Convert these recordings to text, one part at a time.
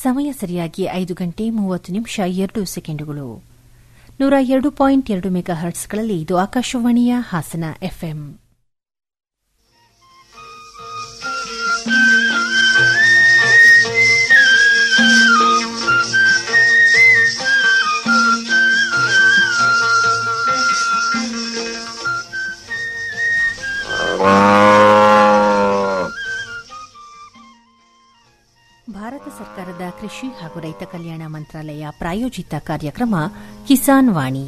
ಸಮಯ ಸರಿಯಾಗಿ ಐದು ಗಂಟೆ ಮೂವತ್ತು ನಿಮಿಷ ಎರಡು ಸೆಕೆಂಡುಗಳು ನೂರ ಎರಡು ಪಾಯಿಂಟ್ ಎರಡು ಮೆಗಾ ಹರ್ಟ್ಸ್ಗಳಲ್ಲಿ ಇದು ಆಕಾಶವಾಣಿಯ ಹಾಸನ ಎಫ್ಎಂ ಭಾರತ ಸರ್ಕಾರದ ಕೃಷಿ ಹಾಗೂ ರೈತ ಕಲ್ಯಾಣ ಮಂತ್ರಾಲಯ ಪ್ರಾಯೋಜಿತ ಕಾರ್ಯಕ್ರಮ ಕಿಸಾನ್ ವಾಣಿ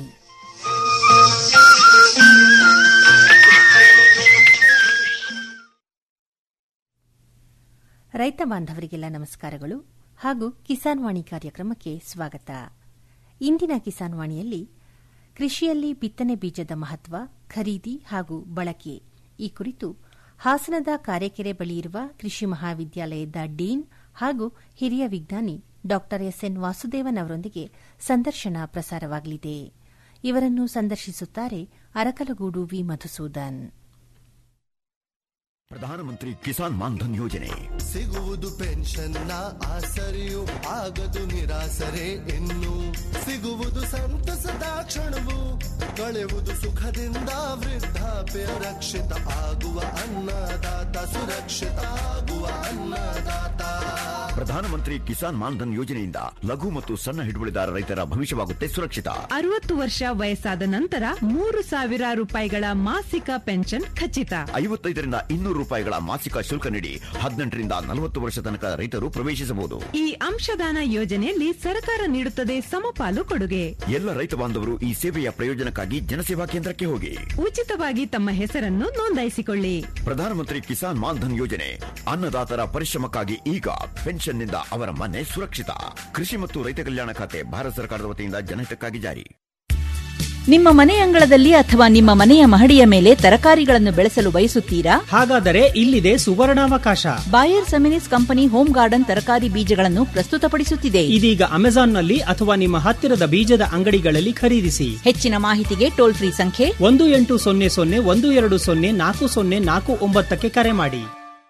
ರೈತ ಬಾಂಧವರಿಗೆಲ್ಲ ನಮಸ್ಕಾರಗಳು ಹಾಗೂ ಕಿಸಾನ್ ವಾಣಿ ಕಾರ್ಯಕ್ರಮಕ್ಕೆ ಸ್ವಾಗತ ಇಂದಿನ ಕಿಸಾನ್ ವಾಣಿಯಲ್ಲಿ ಕೃಷಿಯಲ್ಲಿ ಬಿತ್ತನೆ ಬೀಜದ ಮಹತ್ವ ಖರೀದಿ ಹಾಗೂ ಬಳಕೆ ಈ ಕುರಿತು ಹಾಸನದ ಕಾರೆಕೆರೆ ಬಳಿ ಇರುವ ಕೃಷಿ ಮಹಾವಿದ್ಯಾಲಯದ ಡೀನ್ ಹಾಗೂ ಹಿರಿಯ ವಿಜ್ಞಾನಿ ಡಾ ಎಸ್ಎನ್ ವಾಸುದೇವನ್ ಅವರೊಂದಿಗೆ ಸಂದರ್ಶನ ಪ್ರಸಾರವಾಗಲಿದೆ ಇವರನ್ನು ಸಂದರ್ಶಿಸುತ್ತಾರೆ ಅರಕಲಗೂಡು ವಿ ಮಧುಸೂದನ್ ಪ್ರಧಾನಮಂತ್ರಿ ಕಿಸಾನ್ ಮಾನ್ಧನ್ ಯೋಜನೆ ಸಿಗುವುದು ಪೆನ್ಷನ್ನ ಆಸರೆಯು ಆಗದು ನಿರಾಸರೆ ಇನ್ನು ಸಿಗುವುದು ಸಂತಸದ ಕ್ಷಣವು ಕಳೆಯುವುದು ಸುಖದಿಂದ ವೃದ್ಧಾಪ್ಯ ರಕ್ಷಿತ ಆಗುವ ಅನ್ನದಾತ ಸುರಕ್ಷಿತ ಆಗುವ ಅನ್ನದಾತ ಪ್ರಧಾನಮಂತ್ರಿ ಕಿಸಾನ್ ಮಾನ್ಧನ್ ಯೋಜನೆಯಿಂದ ಲಘು ಮತ್ತು ಸಣ್ಣ ಹಿಡುವಳಿದಾರ ರೈತರ ಭವಿಷ್ಯವಾಗುತ್ತೆ ಸುರಕ್ಷಿತ ಅರವತ್ತು ವರ್ಷ ವಯಸ್ಸಾದ ನಂತರ ಮೂರು ಸಾವಿರ ರೂಪಾಯಿಗಳ ಮಾಸಿಕ ಪೆನ್ಷನ್ ಖಚಿತ ಐವತ್ತೈದರಿಂದ ಇನ್ನೂರು ರೂಪಾಯಿಗಳ ಮಾಸಿಕ ಶುಲ್ಕ ನೀಡಿ ಹದಿನೆಂಟರಿಂದ ನಲವತ್ತು ವರ್ಷ ತನಕ ರೈತರು ಪ್ರವೇಶಿಸಬಹುದು ಈ ಅಂಶದಾನ ಯೋಜನೆಯಲ್ಲಿ ಸರ್ಕಾರ ನೀಡುತ್ತದೆ ಸಮಪಾಲು ಕೊಡುಗೆ ಎಲ್ಲ ರೈತ ಬಾಂಧವರು ಈ ಸೇವೆಯ ಪ್ರಯೋಜನಕ್ಕಾಗಿ ಜನಸೇವಾ ಕೇಂದ್ರಕ್ಕೆ ಹೋಗಿ ಉಚಿತವಾಗಿ ತಮ್ಮ ಹೆಸರನ್ನು ನೋಂದಾಯಿಸಿಕೊಳ್ಳಿ ಪ್ರಧಾನಮಂತ್ರಿ ಕಿಸಾನ್ ಮಾನ್ಧನ್ ಯೋಜನೆ ಅನ್ನದಾತರ ಪರಿಶ್ರಮಕ್ಕಾಗಿ ಈಗ ಪೆನ್ಷನ್ನಿಂದ ಅವರ ಮನೆ ಸುರಕ್ಷಿತ ಕೃಷಿ ಮತ್ತು ರೈತ ಕಲ್ಯಾಣ ಖಾತೆ ಭಾರತ ಸರ್ಕಾರದ ವತಿಯಿಂದ ಜನಹಿತಕ್ಕಾಗಿ ಜಾರಿ ನಿಮ್ಮ ಮನೆ ಅಂಗಳದಲ್ಲಿ ಅಥವಾ ನಿಮ್ಮ ಮನೆಯ ಮಹಡಿಯ ಮೇಲೆ ತರಕಾರಿಗಳನ್ನು ಬೆಳೆಸಲು ಬಯಸುತ್ತೀರಾ ಹಾಗಾದರೆ ಇಲ್ಲಿದೆ ಸುವರ್ಣಾವಕಾಶ Bayer Seminis company home garden ತರಕಾರಿ ಬೀಜಗಳನ್ನು ಪ್ರಸ್ತುತಪಡಿಸುತ್ತಿದೆ ಇದೀಗ ಅಮೆಜಾನ್ನಲ್ಲಿ ಅಥವಾ ನಿಮ್ಮ ಹತ್ತಿರದ ಬೀಜದ ಅಂಗಡಿಗಳಲ್ಲಿ ಖರೀದಿಸಿ ಹೆಚ್ಚಿನ ಮಾಹಿತಿಗೆ ಟೋಲ್ ಫ್ರೀ ಸಂಖ್ಯೆ ಒಂದು ಎಂಟು ಸೊನ್ನೆ ಸೊನ್ನೆ ಒಂದು ಎರಡು ಸೊನ್ನೆ ನಾಲ್ಕು ಸೊನ್ನೆ ನಾಲ್ಕು ಒಂಬತ್ತಕ್ಕೆ ಕರೆ ಮಾಡಿ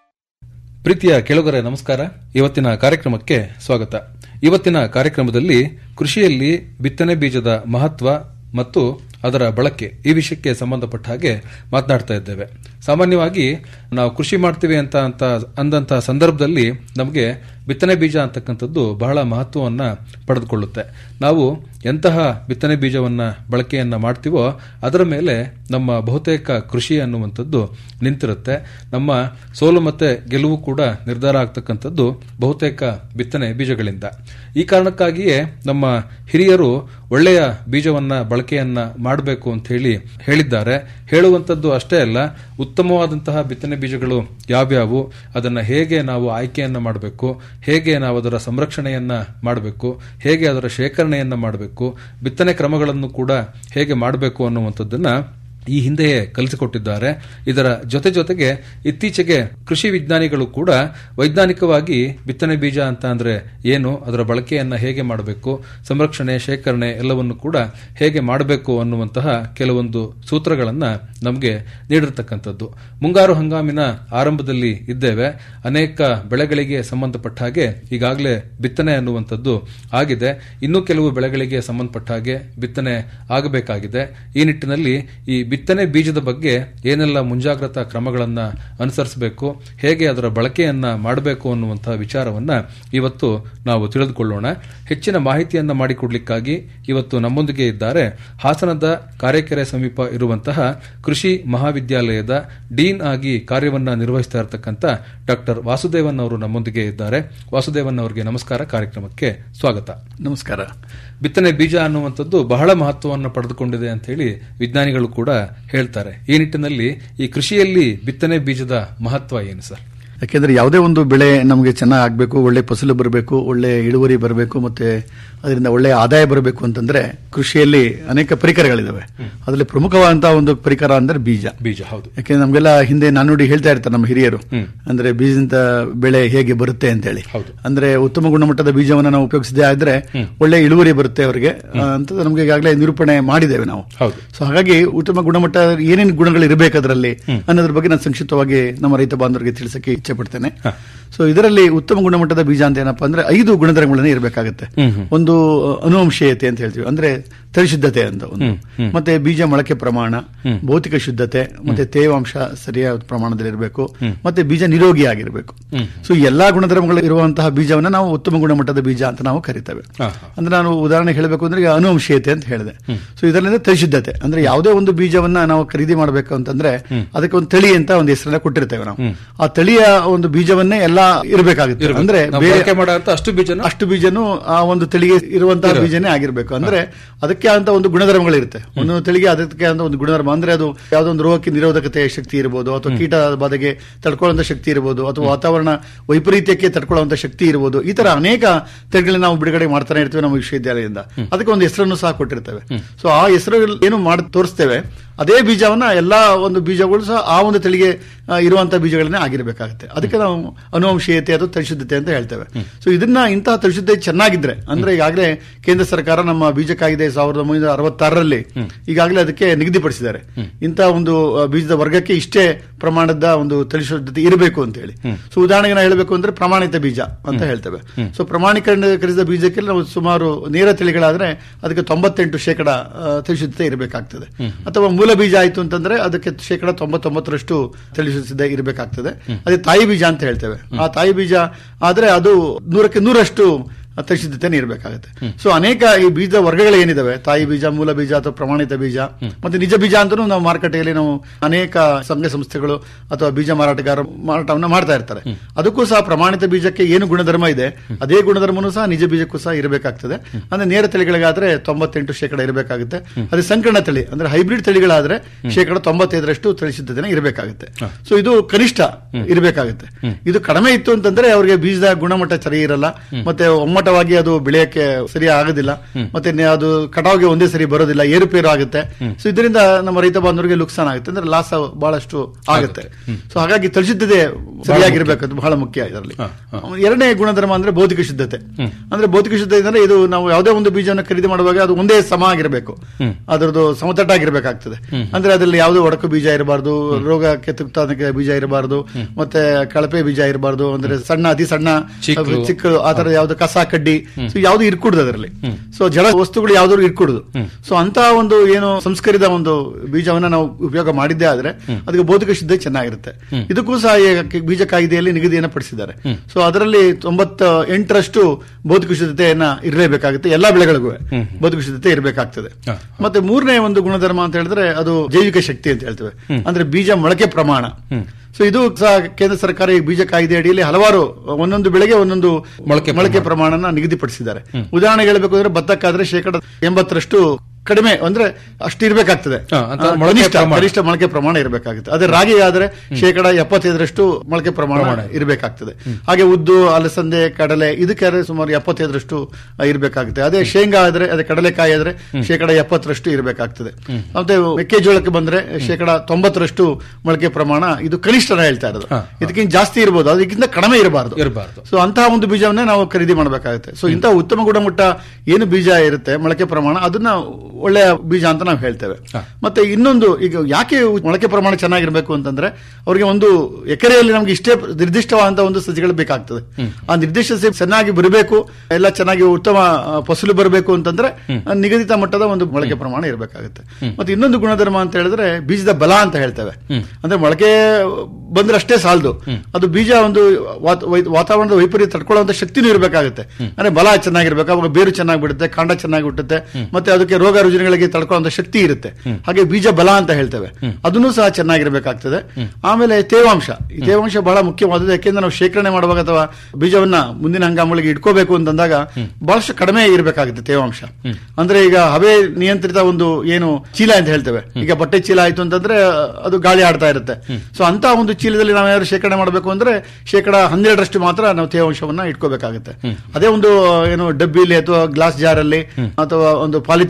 ಪ್ರೀತಿಯ ಕೆಳಗರೆ ನಮಸ್ಕಾರ ಇವತ್ತಿನ ಕಾರ್ಯಕ್ರಮಕ್ಕೆ ಸ್ವಾಗತ ಇವತ್ತಿನ ಕಾರ್ಯಕ್ರಮದಲ್ಲಿ ಕೃಷಿಯಲ್ಲಿ ಬಿತ್ತನೆ ಬೀಜದ ಮಹತ್ವ ಮತ್ತು ಅದರ ಬಳಕೆ ಈ ವಿಷಯಕ್ಕೆ ಸಂಬಂಧಪಟ್ಟ ಹಾಗೆ ಮಾತನಾಡ್ತಾ ಇದ್ದೇವೆ ಸಾಮಾನ್ಯವಾಗಿ ನಾವು ಕೃಷಿ ಮಾಡ್ತೀವಿ ಅಂತ ಅಂತ ಅಂದಂತ ಸಂದರ್ಭದಲ್ಲಿ ನಮಗೆ ಬಿತ್ತನೆ ಬೀಜ ಅಂತಕ್ಕಂಥದ್ದು ಬಹಳ ಮಹತ್ವವನ್ನ ಪಡೆದುಕೊಳ್ಳುತ್ತೆ ನಾವು ಎಂತಹ ಬಿತ್ತನೆ ಬೀಜವನ್ನ ಬಳಕೆಯನ್ನ ಮಾಡ್ತೀವೋ ಅದರ ಮೇಲೆ ನಮ್ಮ ಬಹುತೇಕ ಕೃಷಿ ಅನ್ನುವಂಥದ್ದು ನಿಂತಿರುತ್ತೆ ನಮ್ಮ ಸೋಲು ಮತ್ತೆ ಗೆಲುವು ಕೂಡ ನಿರ್ಧಾರ ಆಗ್ತಕ್ಕಂಥದ್ದು ಬಹುತೇಕ ಬಿತ್ತನೆ ಬೀಜಗಳಿಂದ ಈ ಕಾರಣಕ್ಕಾಗಿಯೇ ನಮ್ಮ ಹಿರಿಯರು ಒಳ್ಳೆಯ ಬೀಜವನ್ನ ಬಳಕೆಯನ್ನ ಮಾಡಬೇಕು ಅಂತ ಹೇಳಿ ಹೇಳಿದ್ದಾರೆ ಹೇಳುವಂಥದ್ದು ಅಷ್ಟೇ ಅಲ್ಲ ಉತ್ತಮವಾದಂತಹ ಬಿತ್ತನೆ ಬೀಜಗಳು ಯಾವ್ಯಾವು ಅದನ್ನ ಹೇಗೆ ನಾವು ಆಯ್ಕೆಯನ್ನ ಮಾಡಬೇಕು ಹೇಗೆ ನಾವು ಅದರ ಸಂರಕ್ಷಣೆಯನ್ನ ಮಾಡಬೇಕು ಹೇಗೆ ಅದರ ಶೇಖರಣೆಯನ್ನ ಮಾಡಬೇಕು ಬಿತ್ತನೆ ಕ್ರಮಗಳನ್ನು ಕೂಡ ಹೇಗೆ ಮಾಡಬೇಕು ಅನ್ನುವಂಥದ್ದನ್ನ ಈ ಹಿಂದೆಯೇ ಕಲಿಸಿಕೊಟ್ಟಿದ್ದಾರೆ ಇದರ ಜೊತೆ ಜೊತೆಗೆ ಇತ್ತೀಚೆಗೆ ಕೃಷಿ ವಿಜ್ಞಾನಿಗಳು ಕೂಡ ವೈಜ್ಞಾನಿಕವಾಗಿ ಬಿತ್ತನೆ ಬೀಜ ಅಂತ ಅಂದ್ರೆ ಏನು ಅದರ ಬಳಕೆಯನ್ನ ಹೇಗೆ ಮಾಡಬೇಕು ಸಂರಕ್ಷಣೆ ಶೇಖರಣೆ ಎಲ್ಲವನ್ನು ಕೂಡ ಹೇಗೆ ಮಾಡಬೇಕು ಅನ್ನುವಂತಹ ಕೆಲವೊಂದು ಸೂತ್ರಗಳನ್ನ ನಮಗೆ ನೀಡಿರ್ತಕ್ಕಂಥದ್ದು ಮುಂಗಾರು ಹಂಗಾಮಿನ ಆರಂಭದಲ್ಲಿ ಇದ್ದೇವೆ ಅನೇಕ ಬೆಳೆಗಳಿಗೆ ಸಂಬಂಧಪಟ್ಟ ಹಾಗೆ ಈಗಾಗಲೇ ಬಿತ್ತನೆ ಅನ್ನುವಂಥದ್ದು ಆಗಿದೆ ಇನ್ನೂ ಕೆಲವು ಬೆಳೆಗಳಿಗೆ ಸಂಬಂಧಪಟ್ಟ ಹಾಗೆ ಬಿತ್ತನೆ ಆಗಬೇಕಾಗಿದೆ ಈ ನಿಟ್ಟಿನಲ್ಲಿ ಈ ಬಿತ್ತನೆ ಬೀಜದ ಬಗ್ಗೆ ಏನೆಲ್ಲ ಮುಂಜಾಗ್ರತಾ ಕ್ರಮಗಳನ್ನ ಅನುಸರಿಸಬೇಕು ಹೇಗೆ ಅದರ ಬಳಕೆಯನ್ನ ಮಾಡಬೇಕು ಅನ್ನುವಂತಹ ವಿಚಾರವನ್ನ ಇವತ್ತು ನಾವು ತಿಳಿದುಕೊಳ್ಳೋಣ ಹೆಚ್ಚಿನ ಮಾಹಿತಿಯನ್ನ ಮಾಡಿಕೊಡ್ಲಿಕ್ಕಾಗಿ ಇವತ್ತು ನಮ್ಮೊಂದಿಗೆ ಇದ್ದಾರೆ ಹಾಸನದ ಕಾರೆಕೆರೆ ಸಮೀಪ ಇರುವಂತಹ ಕೃಷಿ ಮಹಾವಿದ್ಯಾಲಯದ ಡೀನ್ ಆಗಿ ಕಾರ್ಯವನ್ನ ನಿರ್ವಹಿಸ್ತಾ ಇರತಕ್ಕಂಥ ಡಾಕ್ಟರ್ ವಾಸುದೇವನ್ ಅವರು ನಮ್ಮೊಂದಿಗೆ ಇದ್ದಾರೆ ವಾಸುದೇವನ್ ಅವರಿಗೆ ನಮಸ್ಕಾರ ಕಾರ್ಯಕ್ರಮಕ್ಕೆ ಸ್ವಾಗತ ನಮಸ್ಕಾರ ಬಿತ್ತನೆ ಬೀಜ ಅನ್ನುವಂಥದ್ದು ಬಹಳ ಮಹತ್ವವನ್ನು ಪಡೆದುಕೊಂಡಿದೆ ಅಂತ ಹೇಳಿ ವಿಜ್ಞಾನಿಗಳು ಕೂಡ ಹೇಳ್ತಾರೆ ಈ ನಿಟ್ಟಿನಲ್ಲಿ ಈ ಕೃಷಿಯಲ್ಲಿ ಬಿತ್ತನೆ ಬೀಜದ ಮಹತ್ವ ಏನು ಸರ್ ಯಾಕೆಂದ್ರೆ ಯಾವುದೇ ಒಂದು ಬೆಳೆ ನಮಗೆ ಚೆನ್ನಾಗಿ ಆಗಬೇಕು ಒಳ್ಳೆ ಫಸಲು ಬರಬೇಕು ಒಳ್ಳೆ ಇಳುವರಿ ಬರಬೇಕು ಮತ್ತೆ ಅದರಿಂದ ಒಳ್ಳೆ ಆದಾಯ ಬರಬೇಕು ಅಂತಂದ್ರೆ ಕೃಷಿಯಲ್ಲಿ ಅನೇಕ ಪರಿಕರಗಳಿದಾವೆ ಅದರಲ್ಲಿ ಪ್ರಮುಖವಾದಂತಹ ಒಂದು ಪರಿಕರ ಅಂದ್ರೆ ಬೀಜ ಬೀಜ ಹೌದು ಯಾಕೆಂದ್ರೆ ನಮ್ಗೆಲ್ಲ ಹಿಂದೆ ನಾನುಡಿ ಹೇಳ್ತಾ ಇರ್ತಾರೆ ನಮ್ಮ ಹಿರಿಯರು ಅಂದ್ರೆ ಬೀಜದಿಂದ ಬೆಳೆ ಹೇಗೆ ಬರುತ್ತೆ ಅಂತ ಹೇಳಿ ಹೌದು. ಅಂದ್ರೆ ಉತ್ತಮ ಗುಣಮಟ್ಟದ ಬೀಜವನ್ನು ನಾವು ಉಪಯೋಗಿಸದೇ ಆದ್ರೆ ಒಳ್ಳೆ ಇಳುವರಿ ಬರುತ್ತೆ ಅವರಿಗೆ ಅಂತ ನಮ್ಗೆ ಈಗಾಗಲೇ ನಿರೂಪಣೆ ಮಾಡಿದ್ದೇವೆ ನಾವು ಹೌದು. ಸೊ ಹಾಗಾಗಿ ಉತ್ತಮ ಗುಣಮಟ್ಟ ಏನೇನು ಗುಣಗಳು ಇರಬೇಕು ಅದರಲ್ಲಿ ಅನ್ನೋದ್ರ ಬಗ್ಗೆ ನಾನು ಸಂಕ್ಷಿಪ್ತವಾಗಿ ನಮ್ಮ ರೈತ ಬಾಂಧವರಿಗೆ ತಿಳಿಸಕ್ಕೆ ಇಚ್ಛೆ ಪಡ್ತೇನೆ ಸೊ ಇದರಲ್ಲಿ ಉತ್ತಮ ಗುಣಮಟ್ಟದ ಬೀಜ ಅಂತ ಏನಪ್ಪಾ ಅಂದ್ರೆ ಐದು ಗುಣಧರ್ಮಗಳನ್ನ ಇರಬೇಕಾಗುತ್ತೆ ಒಂದು ಅನುವಂಶೀಯತೆ ಅಂತ ಹೇಳ್ತೀವಿ ಅಂದ್ರೆ ತರಿಶುದ್ಧತೆ ಅಂತ ಒಂದು ಮತ್ತೆ ಬೀಜ ಮೊಳಕೆ ಪ್ರಮಾಣ ಭೌತಿಕ ಶುದ್ಧತೆ ಮತ್ತೆ ತೇವಾಂಶ ಸರಿಯಾದ ಪ್ರಮಾಣದಲ್ಲಿ ಇರಬೇಕು ಮತ್ತೆ ಬೀಜ ನಿರೋಗಿ ಆಗಿರಬೇಕು ಸೊ ಈ ಎಲ್ಲಾ ಗುಣಧರ್ಮಗಳು ಇರುವಂತಹ ಬೀಜವನ್ನ ನಾವು ಉತ್ತಮ ಗುಣಮಟ್ಟದ ಬೀಜ ಅಂತ ನಾವು ಕರಿತೇವೆ ಅಂದ್ರೆ ನಾನು ಉದಾಹರಣೆ ಹೇಳಬೇಕು ಅಂದ್ರೆ ಈಗ ಅನುವಂಶೀಯತೆ ಅಂತ ಹೇಳಿದೆ ಸೊ ಇದರಿಂದ ತರಿಶುದ್ಧತೆ ಅಂದ್ರೆ ಯಾವುದೇ ಒಂದು ಬೀಜವನ್ನ ನಾವು ಖರೀದಿ ಮಾಡಬೇಕು ಅಂತಂದ್ರೆ ಅದಕ್ಕೆ ಒಂದು ತಳಿ ಅಂತ ಒಂದು ಹೆಸರನ್ನ ಕೊಟ್ಟಿರ್ತೇವೆ ನಾವು ಆ ತಳಿಯ ಒಂದು ಬೀಜವನ್ನೇ ಎಲ್ಲ ಇರಬೇಕಾಗುತ್ತೆ ಅಂದ್ರೆ ನಾವು ಬೇರೆ ಬಳಕೆ ಮಾಡೋಂಥ ಅಷ್ಟು ಬೀಜನ ಅಷ್ಟು ಬೀಜನು ಆ ಒಂದು ತಳಿಗೆ ಇರುವಂತಹ ಬೀಜನೇ ಆಗಿರ್ಬೇಕು ಅಂದ್ರೆ ಅದಕ್ಕೆ ಅಂತ ಒಂದು ಗುಣಧರ್ಮಗಳಿರುತ್ತೆ ಒಂದೊಂದು ತಳಿಗೆ ಅದಕ್ಕೆ ಅಂತ ಒಂದು ಗುಣಧರ್ಮ ಅಂದ್ರೆ ಅದು ಯಾವುದೋ ಒಂದು ರೋಗಕ್ಕೆ ನಿರೋಧಕತೆ ಶಕ್ತಿ ಇರಬಹುದು ಅಥವಾ ಕೀಟ ಬಾಧೆಗೆ ತಡ್ಕೊಳ್ಳುವಂತ ಶಕ್ತಿ ಇರಬಹುದು ಅಥವಾ ವಾತಾವರಣ ವೈಪರೀತ್ಯಕ್ಕೆ ತಡ್ಕೊಳ್ಳುವಂತ ಶಕ್ತಿ ಇರಬಹುದು ಈ ತರ ಅನೇಕ ತಳಿಗಳನ್ನ ನಾವು ಬಿಡುಗಡೆ ಮಾಡ್ತಾನೆ ಇರ್ತೀವಿ ನಮ್ಮ ವಿಶ್ವವಿದ್ಯಾಲಯದಿಂದ ಅದಕ್ಕೆ ಒಂದು ಹೆಸರನ್ನು ಸಹ ಕೊಟ್ಟಿರ್ತೇವೆ ಸೊ ಆ ಹೆಸರು ಏನು ಮಾಡಿ ತೋರಿಸ್ತೇವೆ ಅದೇ ಬೀಜವನ್ನ ಎಲ್ಲಾ ಒಂದು ಬೀಜಗಳು ಸಹ ಆ ಒಂದು ತಳಿಗೆ ಆ, ಇರುವಂತಹ ಬೀಜಗಳನ್ನೇ ಆಗಿರಬೇಕಾಗುತ್ತೆ ಅದಕ್ಕೆ ನಾವು ಅನುವಂಶೀಯತೆ ಅಥವಾ ತರಿಶುದ್ಧತೆ ಅಂತ ಹೇಳ್ತೇವೆ ಸೊ ಇದನ್ನ ಇಂತಹ ತರಿಶುದ್ಧತೆ ಚೆನ್ನಾಗಿದ್ರೆ ಅಂದ್ರೆ ಈಗಾಗಲೇ ಕೇಂದ್ರ ಸರ್ಕಾರ ನಮ್ಮ ಬೀಜ ಕಾಯ್ದೆ ಸಾವಿರದ ಒಂಬೈನೂರ ಅರವತ್ತಾರರಲ್ಲಿ ಈಗಾಗಲೇ ಅದಕ್ಕೆ ನಿಗದಿಪಡಿಸಿದ್ದಾರೆ ಇಂತಹ ಒಂದು ಆ, ಬೀಜದ ವರ್ಗಕ್ಕೆ ಇಷ್ಟೇ ಪ್ರಮಾಣದ ಒಂದು ತರಿಶುದ್ಧತೆ ಇರಬೇಕು ಅಂತ ಹೇಳಿ ಸೊ ಉದಾಹರಣೆಗೆ ನಾವು ಹೇಳಬೇಕು ಅಂದ್ರೆ ಪ್ರಮಾಣಿತ ಬೀಜ ಅಂತ ಹೇಳ್ತೇವೆ ಸೊ ಪ್ರಮಾಣೀಕರಣಕರಿಸಿದ ಬೀಜಕ್ಕೆ ನಾವು ಸುಮಾರು ನೇರ ತಳಿಗಳಾದ್ರೆ ಅದಕ್ಕೆ ತೊಂಬತ್ತೆಂಟು ಶೇಕಡ ಆ, ತರಿಶುದ್ಧತೆ ಇರಬೇಕಾಗ್ತದೆ ಅಥವಾ ಮೂಲ ಬೀಜ ಆಯ್ತು ಅಂತಂದ್ರೆ ಅದಕ್ಕೆ ಶೇಕಡ ತೊಂಬತ್ತೊಂಬತ್ತರಷ್ಟು ತಳಿಶುದ್ಧತೆ ಇರಬೇಕಾಗ್ತದೆ ಅದೇ ತಾಯಿ ಬೀಜ ಅಂತ ಹೇಳ್ತೇವೆ ಆ ತಾಯಿ ಬೀಜ ಆದ್ರೆ ಅದು ನೂರಕ್ಕೆ ನೂರಷ್ಟು ತರಿಶುದ್ಧತೆ ಇರಬೇಕಾಗುತ್ತೆ ಸೊ ಅನೇಕ ಈ ಬೀಜ ವರ್ಗಗಳು ಏನಿದಾವೆ ತಾಯಿ ಬೀಜ ಮೂಲ ಬೀಜ ಅಥವಾ ಪ್ರಮಾಣಿತ ಬೀಜ ಮತ್ತೆ ನಿಜ ಬೀಜ ಅಂತಲೂ ನಾವು ಮಾರುಕಟ್ಟೆಯಲ್ಲಿ ನಾವು ಅನೇಕ ಸಂಘ ಸಂಸ್ಥೆಗಳು ಅಥವಾ ಬೀಜ ಮಾರಾಟಗಾರ ಮಾರಾಟವನ್ನ ಮಾಡ್ತಾ ಇರ್ತಾರೆ ಅದಕ್ಕೂ ಸಹ ಪ್ರಮಾಣಿತ ಬೀಜಕ್ಕೆ ಏನು ಗುಣಧರ್ಮ ಇದೆ ಅದೇ ಗುಣಧರ್ಮನೂ ಸಹ ನಿಜ ಬೀಜಕ್ಕೂ ಸಹ ಇರಬೇಕಾಗ್ತದೆ ಅಂದ್ರೆ ನೇರ ತಳಿಗಳಿಗಾದ್ರೆ ತೊಂಬತ್ತೆಂಟು ಶೇಕಡ ಇರಬೇಕಾಗುತ್ತೆ ಅದೇ ಸಂಕರಣ ತಳಿ ಅಂದ್ರೆ ಹೈಬ್ರಿಡ್ ತಳಿಗಳಾದ್ರೆ ಶೇಕಡ ತೊಂಬತ್ತೈದರಷ್ಟು ತಳಿಸಿದ್ದನೆ ಇರಬೇಕಾಗುತ್ತೆ ಸೊ ಇದು ಕನಿಷ್ಠ ಇರಬೇಕಾಗುತ್ತೆ ಇದು ಕಡಿಮೆ ಇತ್ತು ಅಂತಂದ್ರೆ ಅವರಿಗೆ ಬೀಜದ ಗುಣಮಟ್ಟ ಸರಿ ಇರಲ್ಲ ಮತ್ತೆ ಒಮ್ಮಟವಾಗಿ ಅದು ಬೆಳೆಯಕ್ಕೆ ಸರಿ ಆಗೋದಿಲ್ಲ ಮತ್ತೆ ನೆ- ಅದು ಕಟಾವ್ಗೆ ಒಂದೇ ಸರಿ ಬರೋದಿಲ್ಲ ಏರುಪೇರು ಆಗುತ್ತೆ ಸೊ ಇದರಿಂದ ನಮ್ಮ ರೈತ ಬಾಂಧವರಿಗೆ ನುಕ್ಸಾನ ಆಗುತ್ತೆ ಅಂದ್ರೆ ಲಾಸ್ ಬಹಳಷ್ಟು ಆಗುತ್ತೆ ಸೊ ಹಾಗಾಗಿ ತಳಿಸಿದ್ದದೆ ಸರಿಯಾಗಿರ್ಬೇಕು ಅದು ಬಹಳ ಮುಖ್ಯ ಇದರಲ್ಲಿ ಎರಡನೇ ಗುಣಧರ್ಮ ಅಂದ್ರೆ ಭೌತಿಕ ಶುದ್ಧತೆ ಅಂದ್ರೆ ಭೌತಿಕ ಶುದ್ಧತೆ ಅಂದ್ರೆ ಇದು ನಾವು ಯಾವುದೇ ಒಂದು ಬೀಜವನ್ನು ಖರೀದಿ ಮಾಡುವಾಗ ಅದು ಒಂದೇ ಸಮ ಆಗಿರಬೇಕು ಅದರದ್ದು ಸಮತಟ್ಟಾಗಿರ್ಬೇಕಾಗ್ತದೆ ಅಂದ್ರೆ ಅದರಲ್ಲಿ ಯಾವುದೇ ಒಡಕು ಬೀಜ ಇರಬಾರ್ದು ರೋಗಕ್ಕೆ ತುತ್ತಾದಕ್ಕೆ ಬೀಜ ಇರಬಾರ್ದು ಮತ್ತೆ ಕಳಪೆ ಬೀಜ ಇರಬಾರ್ದು ಅಂದ್ರೆ ಸಣ್ಣ ಅತಿ ಸಣ್ಣ ಚಿಕ್ಕು. ಚಿಕ್ಕ ಆ ತರ ಯಾವ್ದು ಕಸ ಕಡ್ಡಿ ಸೊ ಯಾವ್ದು ಇರ್ಕೂಡುದು ಅದರಲ್ಲಿ ಸೊ ಜಡ ವಸ್ತುಗಳು ಯಾವ್ದಾದ್ರು ಇರ್ಕೂಡುದು ಸೊ ಅಂತ ಒಂದು ಏನು ಸಂಸ್ಕರಿತ ಒಂದು ಬೀಜವನ್ನ ನಾವು ಉಪಯೋಗ ಮಾಡಿದ್ದೇ ಆದ್ರೆ ಅದಕ್ಕೆ ಭೌತಿಕ ಶುದ್ಧತೆ ಚೆನ್ನಾಗಿರುತ್ತೆ ಇದಕ್ಕೂ ಸಹ ಈ ಬೀಜ ಕಾಯ್ದೆಯಲ್ಲಿ ನಿಗದಿಯನ್ನು ಪಡಿಸಿದ್ದಾರೆ ಸೊ ಅದರಲ್ಲಿ ತೊಂಬತ್ತ ಎಂಟರಷ್ಟು ಭೌತಿಕ ಶುದ್ಧತೆಯನ್ನ ಇರಲೇಬೇಕಾಗುತ್ತೆ ಎಲ್ಲಾ ಬೆಳೆಗಳಿಗೂ ಭೌತಿಕ ಶುದ್ಧತೆ ಇರಬೇಕಾಗ್ತದೆ ಮತ್ತೆ ಮೂರನೇ ಒಂದು ಗುಣಧರ್ಮ ಅಂತ ಹೇಳಿದ್ರೆ ಅದು ಜೈವಿಕ ಶಕ್ತಿ ಅಂತ ಹೇಳ್ತೇವೆ ಅಂದ್ರೆ ಬೀಜ ಮೊಳಕೆ ಪ್ರಮಾಣ ಸೊ ಇದು ಸಹ ಕೇಂದ್ರ ಸರ್ಕಾರ ಈ ಬೀಜ ಕಾಯ್ದೆ ಅಡಿಯಲ್ಲಿ ಹಲವಾರು ಒಂದೊಂದು ಬೆಳೆಗೆ ಒಂದೊಂದು ಮೊಳಕೆ ಮೊಳಕೆ ಪ್ರಮಾಣನ ನಿಗದಿಪಡಿಸಿದ್ದಾರೆ ಉದಾಹರಣೆಗೆ ಹೇಳಬೇಕು ಅಂದ್ರೆ ಭತ್ತಕ್ಕಾದ್ರೆ ಶೇಕಡ ಎಂಬತ್ತರಷ್ಟು ಕಡಿಮೆ ಅಂದ್ರೆ ಅಷ್ಟು ಇರಬೇಕಾಗ್ತದೆ ಹಾ, ಅಂತ ಆ, ಮೊಳಕೆ ಕನಿಷ್ಠ ಪ್ರಮಾಣ. ಗರಿಷ್ಠ ಮೊಳಕೆ ಪ್ರಮಾಣ ಇರಬೇಕಾಗುತ್ತೆ ಅದೇ ರಾಗಿ ಆದ್ರೆ ಶೇಕಡ ಎಪ್ಪತ್ತೈದರಷ್ಟು ಮೊಳಕೆ ಪ್ರಮಾಣ ಇರಬೇಕಾಗ್ತದೆ ಹಾಗೆ ಉದ್ದು ಅಲಸಂದೆ ಕಡಲೆ ಇದಕ್ಕೆ ಸುಮಾರು ಎಪ್ಪತ್ತೈದರಷ್ಟು ಇರಬೇಕಾಗುತ್ತೆ ಅದೇ ಶೇಂಗಾ ಆದ್ರೆ ಅದೇ ಕಡಲೆಕಾಯಿ ಆದ್ರೆ ಶೇಕಡ ಎಪ್ಪತ್ತರಷ್ಟು ಇರಬೇಕಾಗ್ತದೆ ಮತ್ತೆ ಮೆಕ್ಕೆಜೋಳಕ್ಕೆ ಬಂದ್ರೆ ಶೇಕಡ ತೊಂಬತ್ತರಷ್ಟು ಮೊಳಕೆ ಪ್ರಮಾಣ ಇದು ಕನಿಷ್ಠ ನಾನು ಹೇಳ್ತಾ ಇರೋದು ಇದಕ್ಕಿಂತ ಜಾಸ್ತಿ ಇರಬಹುದು ಅದಕ್ಕಿಂತ ಕಡಿಮೆ ಇರಬಾರದು ಇರಬಾರ್ದು ಸೊ ಅಂತಹ ಒಂದು ಬೀಜವನ್ನೇ ನಾವು ಖರೀದಿ ಮಾಡಬೇಕಾಗುತ್ತೆ ಸೊ ಇಂತಹ ಉತ್ತಮ ಗುಣಮಟ್ಟ ಏನು ಬೀಜ ಇರುತ್ತೆ ಮೊಳಕೆ ಪ್ರಮಾಣ ಅದನ್ನ ಒಳ್ಳೆಯ ಬೀಜ ಅಂತ ನಾವು ಹೇಳ್ತೇವೆ ಮತ್ತೆ ಇನ್ನೊಂದು ಈಗ ಯಾಕೆ ಮೊಳಕೆ ಪ್ರಮಾಣ ಚೆನ್ನಾಗಿರ್ಬೇಕು ಅಂತಂದ್ರೆ ಅವರಿಗೆ ಒಂದು ಎಕರೆಯಲ್ಲಿ ನಮ್ಗೆ ಇಷ್ಟೇ ನಿರ್ದಿಷ್ಟವಾದಂತಹ ಒಂದು ಸಸಿಗಳು ಬೇಕಾಗ್ತದೆ ಆ ನಿರ್ದಿಷ್ಟ ಸಸಿ ಚೆನ್ನಾಗಿ ಬರಬೇಕು ಎಲ್ಲ ಚೆನ್ನಾಗಿ ಉತ್ತಮ ಆ, ಫಸಲು ಬರಬೇಕು ಅಂತಂದ್ರೆ ಆ, ನಿಗದಿತ ಮಟ್ಟದ ಒಂದು ಮೊಳಕೆ ಪ್ರಮಾಣ ಇರಬೇಕಾಗುತ್ತೆ ಮತ್ತೆ ಇನ್ನೊಂದು ಗುಣಧರ್ಮ ಅಂತ ಹೇಳಿದ್ರೆ ಬೀಜದ ಬಲ ಅಂತ ಹೇಳ್ತೇವೆ ಅಂದ್ರೆ ಮೊಳಕೆ ಬಂದ್ರೆ ಅಷ್ಟೇ ಸಾಲದು ಅದು ಬೀಜ ಒಂದು ವಾತ- ವೈ- ವಾತಾವರಣದ ವೈಪರೀತ್ಯ ತಡ್ಕೊಳ್ಳುವಂತ ಶಕ್ತಿನೂ ಇರಬೇಕಾಗುತ್ತೆ ಅಂದ್ರೆ ಬಲ ಚೆನ್ನಾಗಿರ್ಬೇಕು ಅವಾಗ ಬೇರು ಚೆನ್ನಾಗಿ ಬಿಡುತ್ತೆ ಕಾಂಡ ಚೆನ್ನಾಗಿ ಹುಟ್ಟುತ್ತೆ ಮತ್ತೆ ಅದಕ್ಕೆ ರೋಗ ರುಜಿನಗಳಿಗೆ ತಡ್ಕೊಳ್ಳುವಂತ ಶಕ್ತಿ ಇರುತ್ತೆ ಹಾಗೆ ಬೀಜ ಬಲ ಅಂತ ಹೇಳ್ತೇವೆ ಅದನ್ನು ಸಹ ಚೆನ್ನಾಗಿರ್ಬೇಕಾಗ್ತದೆ ಆಮೇಲೆ ತೇವಾಂಶ ಈ ತೇವಾಂಶ ಬಹಳ ಮುಖ್ಯವಾದದ್ದು ಯಾಕೆಂದ್ರೆ ನಾವು ಶೇಖರಣೆ ಮಾಡುವಾಗ ಅಥವಾ ಬೀಜವನ್ನ ಮುಂದಿನ ಹಂಗಾಮಗಳಿಗೆ ಇಟ್ಕೋಬೇಕು ಅಂತಂದಾಗ ಬಹಳಷ್ಟು ಕಡಿಮೆ ಇರಬೇಕಾಗುತ್ತೆ ತೇವಾಂಶ ಅಂದ್ರೆ ಈಗ ಹವೆ ನಿಯಂತ್ರಿತ ಒಂದು ಏನು ಚೀಲ ಅಂತ ಹೇಳ್ತೇವೆ ಈಗ ಬಟ್ಟೆ ಚೀಲ ಆಯ್ತು ಅಂತಂದ್ರೆ ಅದು ಗಾಳಿ ಆಡ್ತಾ ಇರುತ್ತೆ ಸೊ ಅಂತ ಒಂದು ಚೀಲದಲ್ಲಿ ನಾವು ಯಾರು ಶೇಖರಣೆ ಮಾಡಬೇಕು ಅಂದ್ರೆ ಶೇಕಡ ಹನ್ನೆರಡರಷ್ಟು ಮಾತ್ರ ನಾವು ತೇವಾಂಶವನ್ನ ಇಟ್ಕೋಬೇಕಾಗುತ್ತೆ ಅದೇ ಒಂದು ಏನು ಡಬ್ಬಿಲಿ ಅಥವಾ ಗ್ಲಾಸ್ ಜಾರ್ ಅಲ್ಲಿ ಅಥವಾ ಒಂದು ಪಾಲಿಥೀನ್ ಶೀಟ್ ಅಲ್ಲಿ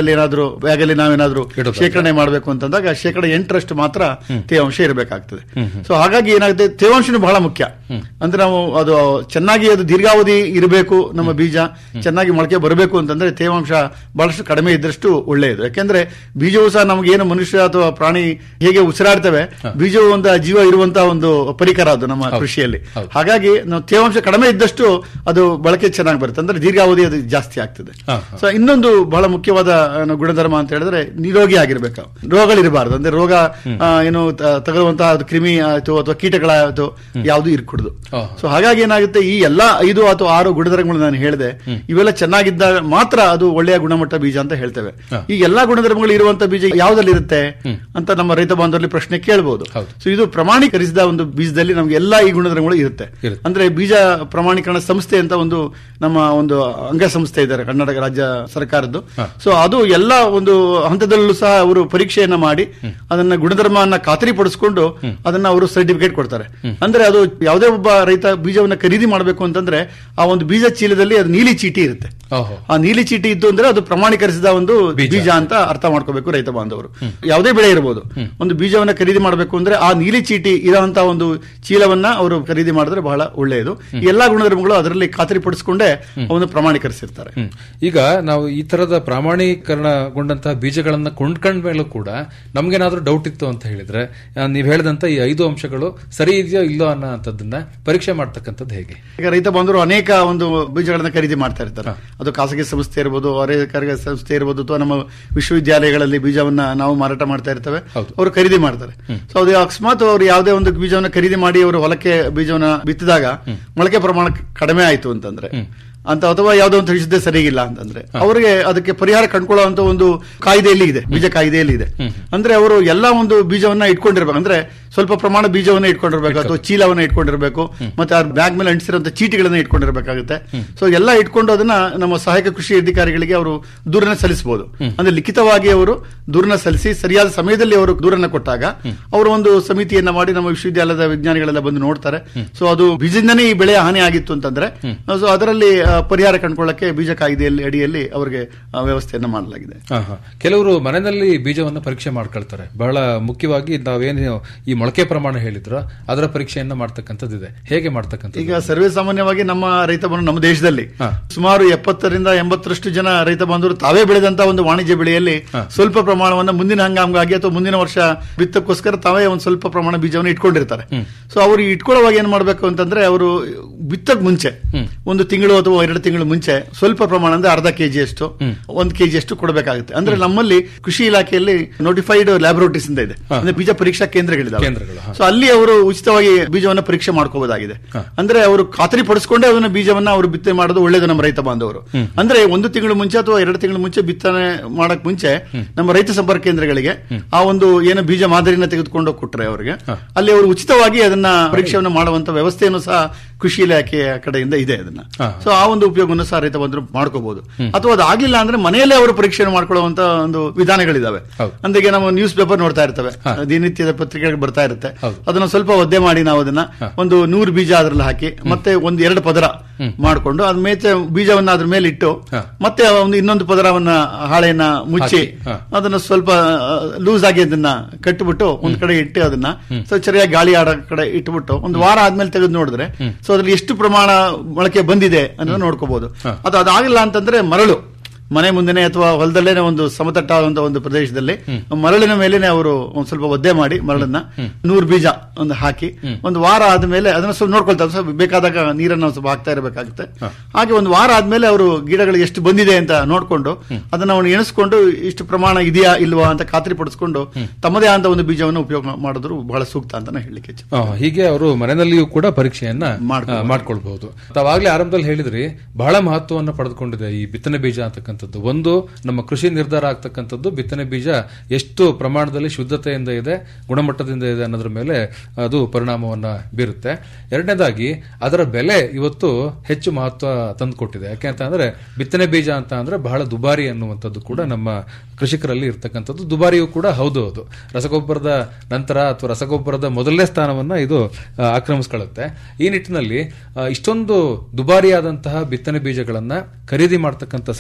ಅಲ್ಲಿ ಏನಾದ್ರು ಬ್ಯಾಗಲ್ಲಿ ನಾವೇನಾದ್ರೂ ಇಡೋದಾದ್ರೆ. ಶೇಖರಣೆ ಮಾಡಬೇಕು ಅಂತಂದಾಗ ಶೇಕಡ ಎಂಟರಷ್ಟು ಮಾತ್ರ ತೇವಾಂಶ ಇರಬೇಕಾಗ್ತದೆ ಸೊ ಹಾಗಾಗಿ ಏನಾಗುತ್ತೆ ತೇವಾಂಶನೂ ಬಹಳ ಮುಖ್ಯ ಅಂದ್ರೆ ನಾವು ಅದು ಚೆನ್ನಾಗಿ ಅದು ದೀರ್ಘಾವಧಿ ಇರಬೇಕು ನಮ್ಮ ಬೀಜ ಚೆನ್ನಾಗಿ ಮೊಳಕೆ ಬರಬೇಕು ಅಂತಂದ್ರೆ ತೇವಾಂಶ ಬಹಳಷ್ಟು ಕಡಿಮೆ ಇದ್ದಷ್ಟು ಒಳ್ಳೆಯದು ಯಾಕೆಂದ್ರೆ ಬೀಜವು ಸಹ ನಮ್ಗೆ ಏನು ಮನುಷ್ಯ ಅಥವಾ ಪ್ರಾಣಿ ಹೇಗೆ ಉಸಿರಾಡ್ತವೆ ಬೀಜವು ಒಂದು ಜೀವ ಇರುವಂತಹ ಒಂದು ಪರಿಕರ ಅದು ನಮ್ಮ ಕೃಷಿಯಲ್ಲಿ ಹೌದು. ಹಾಗಾಗಿ ನಾವು ತೇವಾಂಶ ಕಡಿಮೆ ಇದ್ದಷ್ಟು ಅದು ಬಳಕೆ ಚೆನ್ನಾಗಿ ಬರುತ್ತೆ ಅಂದ್ರೆ ದೀರ್ಘಾವಧಿ ಅದು ಜಾಸ್ತಿ ಆಗ್ತದೆ ಹಾ, ಹಾ. ಸೊ ಇನ್ನೊಂದು ಬಹಳ ಮುಖ್ಯವಾದ ಏನು ಗುಣಧರ್ಮ ಅಂತ ಹೇಳಿದ್ರೆ ನಿರೋಗಿ ಆಗಿರ್ಬೇಕು ರೋಗಗಳಿರಬಾರ್ದು ಅಂದ್ರೆ ರೋಗ ಆ, ಏನು ತ- ತಗುಲುವಂತಹ ಅದು ಕ್ರಿಮಿ ಆಯ್ತು ಅಥವಾ ಕೀಟಗಳಾಯ್ತು ಯಾವುದು ಇರ್ಕೂಡುದು ಓಹೋ. ಸೊ ಹಾಗಾಗಿ ಏನಾಗುತ್ತೆ ಈ ಎಲ್ಲಾ ಐದು ಅಥವಾ ಆರು ಗುಣಧರ್ಮಗಳು ನಾನು ಹೇಳಿದೆ ಇವೆಲ್ಲ ಚೆನ್ನಾಗಿದ್ದಾಗ ಮಾತ್ರ ಅದು ಒಳ್ಳೆಯ ಗುಣಮಟ್ಟ ಬೀಜ ಅಂತ ಹೇಳ್ತೇವೆ ಈ ಎಲ್ಲಾ ಗುಣಧರ್ಮಗಳು ಇರುವಂತ ಬೀಜ ಯಾವ್ದಲ್ಲಿ ಇರುತ್ತೆ ಅಂತ ನಮ್ಮ ರೈತ ಬಾಂಧವರಲ್ಲಿ ಪ್ರಶ್ನೆ ಕೇಳಬಹುದು ಹೌದು. ಸೊ ಇದು ಪ್ರಮಾಣೀಕರಿಸಿದ ಒಂದು ಬೀಜದಲ್ಲಿ ನಮಗೆ ಎಲ್ಲಾ ಈ ಗುಣಧರ್ಮಗಳು ಇರುತ್ತೆ ಇರುತ್ತೆ. ಅಂದ್ರೆ ಬೀಜ ಪ್ರಮಾಣೀಕರಣ ಸಂಸ್ಥೆ ಅಂತ ಒಂದು ನಮ್ಮ ಒಂದು ಅಂಗಸಂಸ್ಥೆ ಇದ್ದಾರೆ ಕರ್ನಾಟಕ ರಾಜ್ಯ ಸರ್ಕಾರದ್ದು ಸೊ ಅದು ಎಲ್ಲ ಒಂದು ಹಂತದಲ್ಲೂ ಸಹ ಅವರು ಪರೀಕ್ಷೆಯನ್ನ ಮಾಡಿ ಅದನ್ನ ಗುಣಧರ್ಮವನ್ನ ಖಾತರಿಪಡಿಸಿಕೊಂಡು ಅದನ್ನ ಅವರು ಸರ್ಟಿಫಿಕೇಟ್ ಕೊಡ್ತಾರೆ ಅಂದ್ರೆ ಅದು ಯಾವುದೇ ಒಬ್ಬ ರೈತ ಬೀಜವನ್ನ ಖರೀದಿ ಮಾಡಬೇಕು ಅಂತಂದ್ರೆ ಆ ಒಂದು ಬೀಜ ಚೀಲದಲ್ಲಿ ಅದು ನೀಲಿ ಚೀಟಿ ಇರುತ್ತೆ ಓಹೋ ಆ ನೀಲಿ ಚೀಟಿ ಇದ್ದು ಅಂದ್ರೆ ಅದು ಪ್ರಮಾಣೀಕರಿಸಿದ ಒಂದು ಬೀಜ. ಬೀಜ ಅಂತ ಅರ್ಥ ಮಾಡ್ಕೋಬೇಕು ರೈತ ಬಾಂಧವರು ಯಾವುದೇ ಬೆಳೆ ಇರಬಹುದು ಒಂದು ಬೀಜವನ್ನ ಖರೀದಿ ಮಾಡಬೇಕು ಅಂದ್ರೆ ಆ ನೀಲಿ ಚೀಟಿ ಇರುವಂತ ಒಂದು ಚೀಲವನ್ನ ಅವರು ಖರೀದಿ ಮಾಡಿದ್ರೆ ಬಹಳ ಒಳ್ಳೆಯದು ಈ ಎಲ್ಲಾ ಗುಣಧರ್ಮಗಳು ಅದರಲ್ಲಿ ಖಾತರಿಪಡಿಸಿಕೊಂಡೇ ಅವನ್ನು ಪ್ರಮಾಣೀಕರಿಸಿರ್ತಾರೆ ಹ್ಮ್. ಈಗ ನಾವು ಈ ತರದ ಪ್ರಾಮಾಣೀಕರಣಗೊಂಡಂತಹ ಬೀಜಗಳನ್ನ ಕೊಂಡ್ಕೊಂಡ ಮೇಲೂ ಕೂಡ ನಮ್ಗೇನಾದ್ರೂ ಡೌಟ್ ಇತ್ತು ಅಂತ ಹೇಳಿದ್ರೆ ಆ, ನೀವ್ ಹೇಳಿದಂತ ಈ ಐದು ಅಂಶಗಳು ಸರಿ ಇದೆಯೋ ಇಲ್ಲೋ ಅನ್ನೋ ಅಂತದನ್ನ ಪರೀಕ್ಷೆ ಮಾಡ್ತಕ್ಕಂಥದ್ದು ಹೇಗೆ ಈಗ ರೈತ ಬಾಂಧವರು ಅನೇಕ ಒಂದು ಬೀಜಗಳನ್ನ ಖರೀದಿ ಮಾಡ್ತಾ ಇರ್ತಾರೆ ಅದು ಖಾಸಗಿ ಸಂಸ್ಥೆ ಇರ್ಬೋದು ಅರೆಕಾರಿಕ ಸಂಸ್ಥೆ ಇರ್ಬೋದು ಅಥವಾ ನಮ್ಮ ವಿಶ್ವವಿದ್ಯಾಲಯಗಳಲ್ಲಿ ಬೀಜವನ್ನ ನಾವು ಮಾರಾಟ ಮಾಡ್ತಾ ಇರ್ತೇವೆ ಹೌದು. ಅವರು ಖರೀದಿ ಮಾಡ್ತಾರೆ ಸೊ ಅದು ಅಕಸ್ಮಾತ್ ಅವರು ಯಾವುದೇ ಒಂದು ಬೀಜವನ್ನ ಖರೀದಿ ಮಾಡಿ ಅವರು ಹೊಲಕ್ಕೆ ಬೀಜವನ್ನ ಬಿತ್ತಿದಾಗ ಮೊಳಕೆ ಪ್ರಮಾಣ ಕಡಿಮೆ ಆಯ್ತು ಅಂತಂದ್ರೆ ಅಂತ ಅಥವಾ ಯಾವುದೋ ಒಂದು ವಿಷಯದ ಸರಿಗಿಲ್ಲ ಅಂತಂದ್ರೆ ಅವರಿಗೆ ಅದಕ್ಕೆ ಪರಿಹಾರ ಕಂಡುಕೊಳ್ಳುವಂತ ಒಂದು ಕಾಯ್ದೆಯಲ್ಲಿ ಇದೆ ಬೀಜ ಕಾಯ್ದೆಯಲ್ಲಿ ಇದೆ ಅಂದ್ರೆ ಅವರು ಎಲ್ಲಾ ಒಂದು ಬೀಜವನ್ನ ಇಟ್ಕೊಂಡಿರ್ಬೇಕು ಅಂದ್ರೆ ಸ್ವಲ್ಪ ಪ್ರಮಾಣ ಬೀಜವನ್ನ ಇಟ್ಕೊಂಡಿರ್ಬೇಕು ಅಥವಾ ಚೀಲವನ್ನ ಇಟ್ಕೊಂಡಿರ್ಬೇಕು ಮತ್ತೆ ಆ ಬ್ಯಾಗ್ ಮೇಲೆ ಅಂಟಿಸಿರುವಂತ ಚೀಟಿಗಳನ್ನ ಇಟ್ಕೊಂಡಿರ್ಬೇಕಾಗುತ್ತೆ ಸೊ ಎಲ್ಲ ಇಟ್ಕೊಂಡು ಅದನ್ನ ನಮ್ಮ ಸಹಾಯಕ ಕೃಷಿ ಅಧಿಕಾರಿಗಳಿಗೆ ಅವರು ದೂರನ್ನ ಸಲ್ಲಿಸಬಹುದು ಅಂದ್ರೆ ಲಿಖಿತವಾಗಿ ಅವರು ದೂರನ್ನ ಸಲ್ಲಿಸಿ ಸರಿಯಾದ ಸಮಯದಲ್ಲಿ ಅವರು ದೂರನ್ನ ಕೊಟ್ಟಾಗ ಅವರು ಒಂದು ಸಮಿತಿಯನ್ನ ಮಾಡಿ ನಮ್ಮ ವಿಶ್ವವಿದ್ಯಾಲಯದ ವಿಜ್ಞಾನಿಗಳೆಲ್ಲ ಬಂದು ನೋಡ್ತಾರೆ ಸೊ ಅದು ಬೀಜದಿಂದನೇ ಈ ಬೆಳೆ ಹಾನಿ ಆಗಿತ್ತು ಅಂತಂದ್ರೆ ಸೊ ಅದರಲ್ಲಿ ಆ, ಪರಿಹಾರ ಕಂಡುಕೊಳ್ಳಕ್ಕೆ ಬೀಜ ಕಾಯ್ದೆಯಲ್ಲಿ ಅಡಿಯಲ್ಲಿ ಅವರಿಗೆ ಆ, ವ್ಯವಸ್ಥೆಯನ್ನ ಮಾಡಲಾಗಿದೆ ಹಾ, ಹಾ. ಕೆಲವರು ಮನೆಯಲ್ಲಿ ಬೀಜವನ್ನ ಪರೀಕ್ಷೆ ಮಾಡ್ಕೊಳ್ತಾರೆ ಬಹಳ ಮುಖ್ಯವಾಗಿ ನಾವೇನು ಈ ಮೊಳಕೆ ಪ್ರಮಾಣ ಹೇಳಿದ್ರು ಅದರ ಪರೀಕ್ಷೆಯನ್ನ ಮಾಡ್ತಕ್ಕಂಥದ್ದು ಇದೆ ಹೇಗೆ ಮಾಡ್ತಕ್ಕಂಥದ್ದು ಈಗ ಸರ್ವೇ ಸಾಮಾನ್ಯವಾಗಿ ನಮ್ಮ ರೈತ ಬಾಂಧವರು ನಮ್ಮ ದೇಶದಲ್ಲಿ ಹಾ. ಸುಮಾರು ಎಪ್ಪತ್ತರಿಂದ ಎಂಬತ್ತರಷ್ಟು ಜನ ರೈತ ಬಾಂಧವರು ತಾವೇ ಬೆಳೆದಂತ ಒಂದು ವಾಣಿಜ್ಯ ಬೆಳೆಯಲ್ಲಿ ಸ್ವಲ್ಪ ಪ್ರಮಾಣವನ್ನ ಮುಂದಿನ ಹಂಗಾಮಗಾಗಿ ಅಥವಾ ಮುಂದಿನ ವರ್ಷ ಬಿತ್ತಕ್ಕೋಸ್ಕರ ತಾವೇ ಒಂದು ಸ್ವಲ್ಪ ಪ್ರಮಾಣ ಬೀಜವನ್ನು ಇಟ್ಕೊಂಡಿರ್ತಾರೆ ಸೊ ಅವರು ಇಟ್ಕೊಳ್ಳುವಾಗ ಏನ್ ಮಾಡ್ಬೇಕು ಅಂತಂದ್ರೆ ಅವರು ಬಿತ್ತಕ್ ಮುಂಚೆ ಒಂದು ತಿಂಗಳು ಅಥವಾ ಎರಡು ತಿಂಗಳು ಮುಂಚೆ ಸ್ವಲ್ಪ ಪ್ರಮಾಣ ಅಂದ್ರೆ ಅರ್ಧ ಕೆಜಿ ಅಷ್ಟು ಒಂದು ಕೆಜಿ ಅಷ್ಟು ಕೊಡಬೇಕಾಗುತ್ತೆ ಅಂದ್ರೆ ನಮ್ಮಲ್ಲಿ ಕೃಷಿ ಇಲಾಖೆಯಲ್ಲಿ ನೋಟಿಫೈಡ್ ಲ್ಯಾಬೊರೇಟರೀಸ್ ಅಂತ ಇದೆ ಅಂದ್ರೆ ಬೀಜ ಪರೀಕ್ಷಾ ಕೇಂದ್ರಗಳಿದಾವೆ ಕೇಂದ್ರಗಳು, ಹಾ. ಸೊ ಅಲ್ಲಿ ಅವರು ಉಚಿತವಾಗಿ ಬೀಜವನ್ನ ಪರೀಕ್ಷೆ ಮಾಡ್ಕೋಬಹುದಾಗಿದೆ ಅಂದ್ರೆ ಅವರು ಖಾತರಿ ಪಡಿಸ್ಕೊಂಡೇ ಅದನ್ನ ಬೀಜವನ್ನ ಅವರು ಬಿತ್ತನೆ ಮಾಡೋದು ಒಳ್ಳೇದು ನಮ್ಮ ರೈತ ಬಾಂಧವರು ಅಂದ್ರೆ ಒಂದು ತಿಂಗಳು ಮುಂಚೆ ಅಥವಾ ಎರಡು ತಿಂಗಳು ಮುಂಚೆ ಬಿತ್ತನೆ ಮಾಡಕ್ ಮುಂಚೆ ನಮ್ಮ ರೈತ ಸಂಪರ್ಕ ಕೇಂದ್ರಗಳಿಗೆ ಆ ಒಂದು ಏನು ಬೀಜ ಮಾದರಿನ ತೆಗೆದುಕೊಂಡು ಕೊಟ್ರೆ ಅವರಿಗೆ ಅಲ್ಲಿ ಅವರು ಉಚಿತವಾಗಿ ಅದನ್ನ ಪರೀಕ್ಷೆಯನ್ನು ಮಾಡುವಂತ ವ್ಯವಸ್ಥೆಯನ್ನು ಸಹ ಕೃಷಿ ಇಲಾಖೆಯ ಕಡೆಯಿಂದ ಇದೆ ಅದನ್ನ ಹಾ. ಸೊ ಆ ಒಂದು ಉಪಯೋಗವನ್ನು ಸಹ ರೈತ ಬಂದ್ರು ಮಾಡ್ಕೋಬಹುದು ಅಥವಾ ಅದಾಗಿಲ್ಲ ಅಂದ್ರೆ ಮನೆಯಲ್ಲೇ ಅವರು ಪರೀಕ್ಷೆಯನ್ನು ಮಾಡ್ಕೊಳ್ಳುವಂತ ಒಂದು ವಿಧಾನಗಳಿದಾವೆ ಹೌದು. ಅಂದ್ರೆ ಈಗ ನಾವು ನ್ಯೂಸ್ ಪೇಪರ್ ನೋಡ್ತಾ ಇರ್ತೇವೆ ದಿನನಿತ್ಯದ ಪತ್ರಿಕೆಗಳು ಬರ್ತಾ ಇರುತ್ತೆ ಹೌದು. ಅದನ್ನ ಸ್ವಲ್ಪ ಒದ್ದೆ ಮಾಡಿ ನಾವು ಅದನ್ನ ಒಂದು ನೂರು ಬೀಜ ಅದ್ರಲ್ಲಿ ಹಾಕಿ ಮತ್ತೆ ಒಂದು ಎರಡು ಪದರ ಮಾಡ್ಕೊಂಡು ಅದ್ ಮೇಚೆ ಬೀಜವನ್ನ ಅದ್ರ ಮೇಲೆ ಇಟ್ಟು ಹಾ. ಮತ್ತೆ ಒಂದು ಇನ್ನೊಂದು ಪದರವನ್ನ ಹಾಳೆಯನ್ನ ಮುಚ್ಚಿ ಹಾಕಿ, ಹಾ. ಅದನ್ನ ಸ್ವಲ್ಪ ಲೂಸ್ ಆಗಿ ಅದನ್ನ ಕಟ್ಟಿಬಿಟ್ಟು ಒಂದ್ ಕಡೆ ಇಟ್ಟು ಅದನ್ನ ಸೊ ಸರಿಯಾಗಿ ಗಾಳಿ ಆಡೋ ಕಡೆ ಇಟ್ಬಿಟ್ಟು ಒಂದು ವಾರ ಆದ್ಮೇಲೆ ತೆಗೆದು ನೋಡಿದ್ರೆ ಸೊ ಅದ್ರಲ್ಲಿ ಎಷ್ಟು ಪ್ರಮಾಣ ಮೊಳಕೆ ಬಂದಿದೆ ಅನ್ನೋದು ನೋಡ್ಕೋಬಹುದು ಅದು ಅದಾಗಿಲ್ಲ ಅಂತಂದ್ರೆ ಮರಳು ಮನೆ ಮುಂದೆನೆ ಅಥವಾ ಹೊಲದಲ್ಲೇನೆ ಒಂದು ಸಮತಟ್ಟಾದಂತ ಒಂದು ಪ್ರದೇಶದಲ್ಲಿ ಮರಳಿನ ಮೇಲೆನೆ ಅವರು ಒಂದ್ ಸ್ವಲ್ಪ ಒದ್ದೆ ಮಾಡಿ ಮರಳನ್ನ ನೂರು ಬೀಜ ಒಂದು ಹಾಕಿ ಒಂದು ವಾರ ಆದ್ಮೇಲೆ ಅದನ್ನ ಸ್ವಲ್ಪ ನೋಡ್ಕೊಳ್ತಾರೆ ಸ್ವಲ್ಪ ಬೇಕಾದಾಗ ನೀರನ್ನ ಒಂದ್ ಸ್ವಲ್ಪ ಹಾಕ್ತಾ ಇರಬೇಕಾಗುತ್ತೆ ಹಾಗೆ ಒಂದು ವಾರ ಆದ್ಮೇಲೆ ಅವರು ಗಿಡಗಳಿಗೆ ಎಷ್ಟು ಬಂದಿದೆ ಅಂತ ನೋಡ್ಕೊಂಡು ಅದನ್ನ ಅವನು ಎಣಿಸ್ಕೊಂಡು ಇಷ್ಟು ಪ್ರಮಾಣ ಇದೆಯಾ ಇಲ್ವಾ ಅಂತ ಖಾತ್ರಿ ಪಡಿಸ್ಕೊಂಡು ತಮ್ಮದೇ ಆದ ಒಂದು ಬೀಜವನ್ನು ಉಪಯೋಗ ಮಾಡಿದ್ರು ಬಹಳ ಸೂಕ್ತ ಅಂತ ನಾನು ಹೇಳಲಿಕ್ಕೆ ಇಚ್ಛೆ ಆ, ಹೀಗೆ ಅವರು ಮನೆಯಲ್ಲಿಯೂ ಕೂಡ ಪರೀಕ್ಷೆಯನ್ನ ಮಾಡ್ಕೊಳ್ಬೋದು. ಆ, ಮಾಡ್ಕೊಳ್ಬಹುದು ತಾವಾಗ್ಲೇ ಆರಂಭದಲ್ಲಿ ಹೇಳಿದ್ರಿ ಬಹಳ ಮಹತ್ವವನ್ನು ಪಡೆದುಕೊಂಡಿದೆ ಈ ಬಿತ್ತನೆ ಬೀಜ ಅಂತಕ್ಕಂಥದ್ದು ಒಂದು ನಮ್ಮ ಕೃಷಿ ನಿರ್ಧಾರ ಆಗ್ತಕ್ಕಂಥದ್ದು ಬಿತ್ತನೆ ಬೀಜ ಎಷ್ಟು ಪ್ರಮಾಣದಲ್ಲಿ ಶುದ್ಧತೆಯಿಂದ ಇದೆ ಗುಣಮಟ್ಟದಿಂದ ಇದೆ ಅನ್ನೋದ್ರ ಮೇಲೆ ಅದು ಪರಿಣಾಮವನ್ನ ಬೀರುತ್ತೆ ಎರಡನೇದಾಗಿ ಅದರ ಬೆಲೆ ಇವತ್ತು ಹೆಚ್ಚು ಮಹತ್ವ ತಂದುಕೊಟ್ಟಿದೆ ಯಾಕೆ ಅಂತ ಅಂದ್ರೆ ಬಿತ್ತನೆ ಬೀಜ ಅಂತ ಅಂದ್ರೆ ಬಹಳ ದುಬಾರಿ ಅನ್ನುವಂಥದ್ದು ಕೂಡ ನಮ್ಮ ಕೃಷಿಕರಲ್ಲಿ ಇರ್ತಕ್ಕಂಥದ್ದು ದುಬಾರಿಯೂ ಕೂಡ ಹೌದು ಅದು ರಸಗೊಬ್ಬರದ ನಂತರ ಅಥವಾ ರಸಗೊಬ್ಬರದ ಮೊದಲನೇ ಸ್ಥಾನವನ್ನ ಇದು ಆ, ಆಕ್ರಮಿಸ್ಕೊಳ್ಳುತ್ತೆ ಈ ನಿಟ್ಟಿನಲ್ಲಿ ಆ, ಇಷ್ಟೊಂದು ದುಬಾರಿಯಾದಂತಹ ಬಿತ್ತನೆ ಬೀಜಗಳನ್ನ ಖರೀದಿ ಮಾಡ್ತಕ್ಕಂಥ ಸಂದರ್ಭದಲ್ಲಿ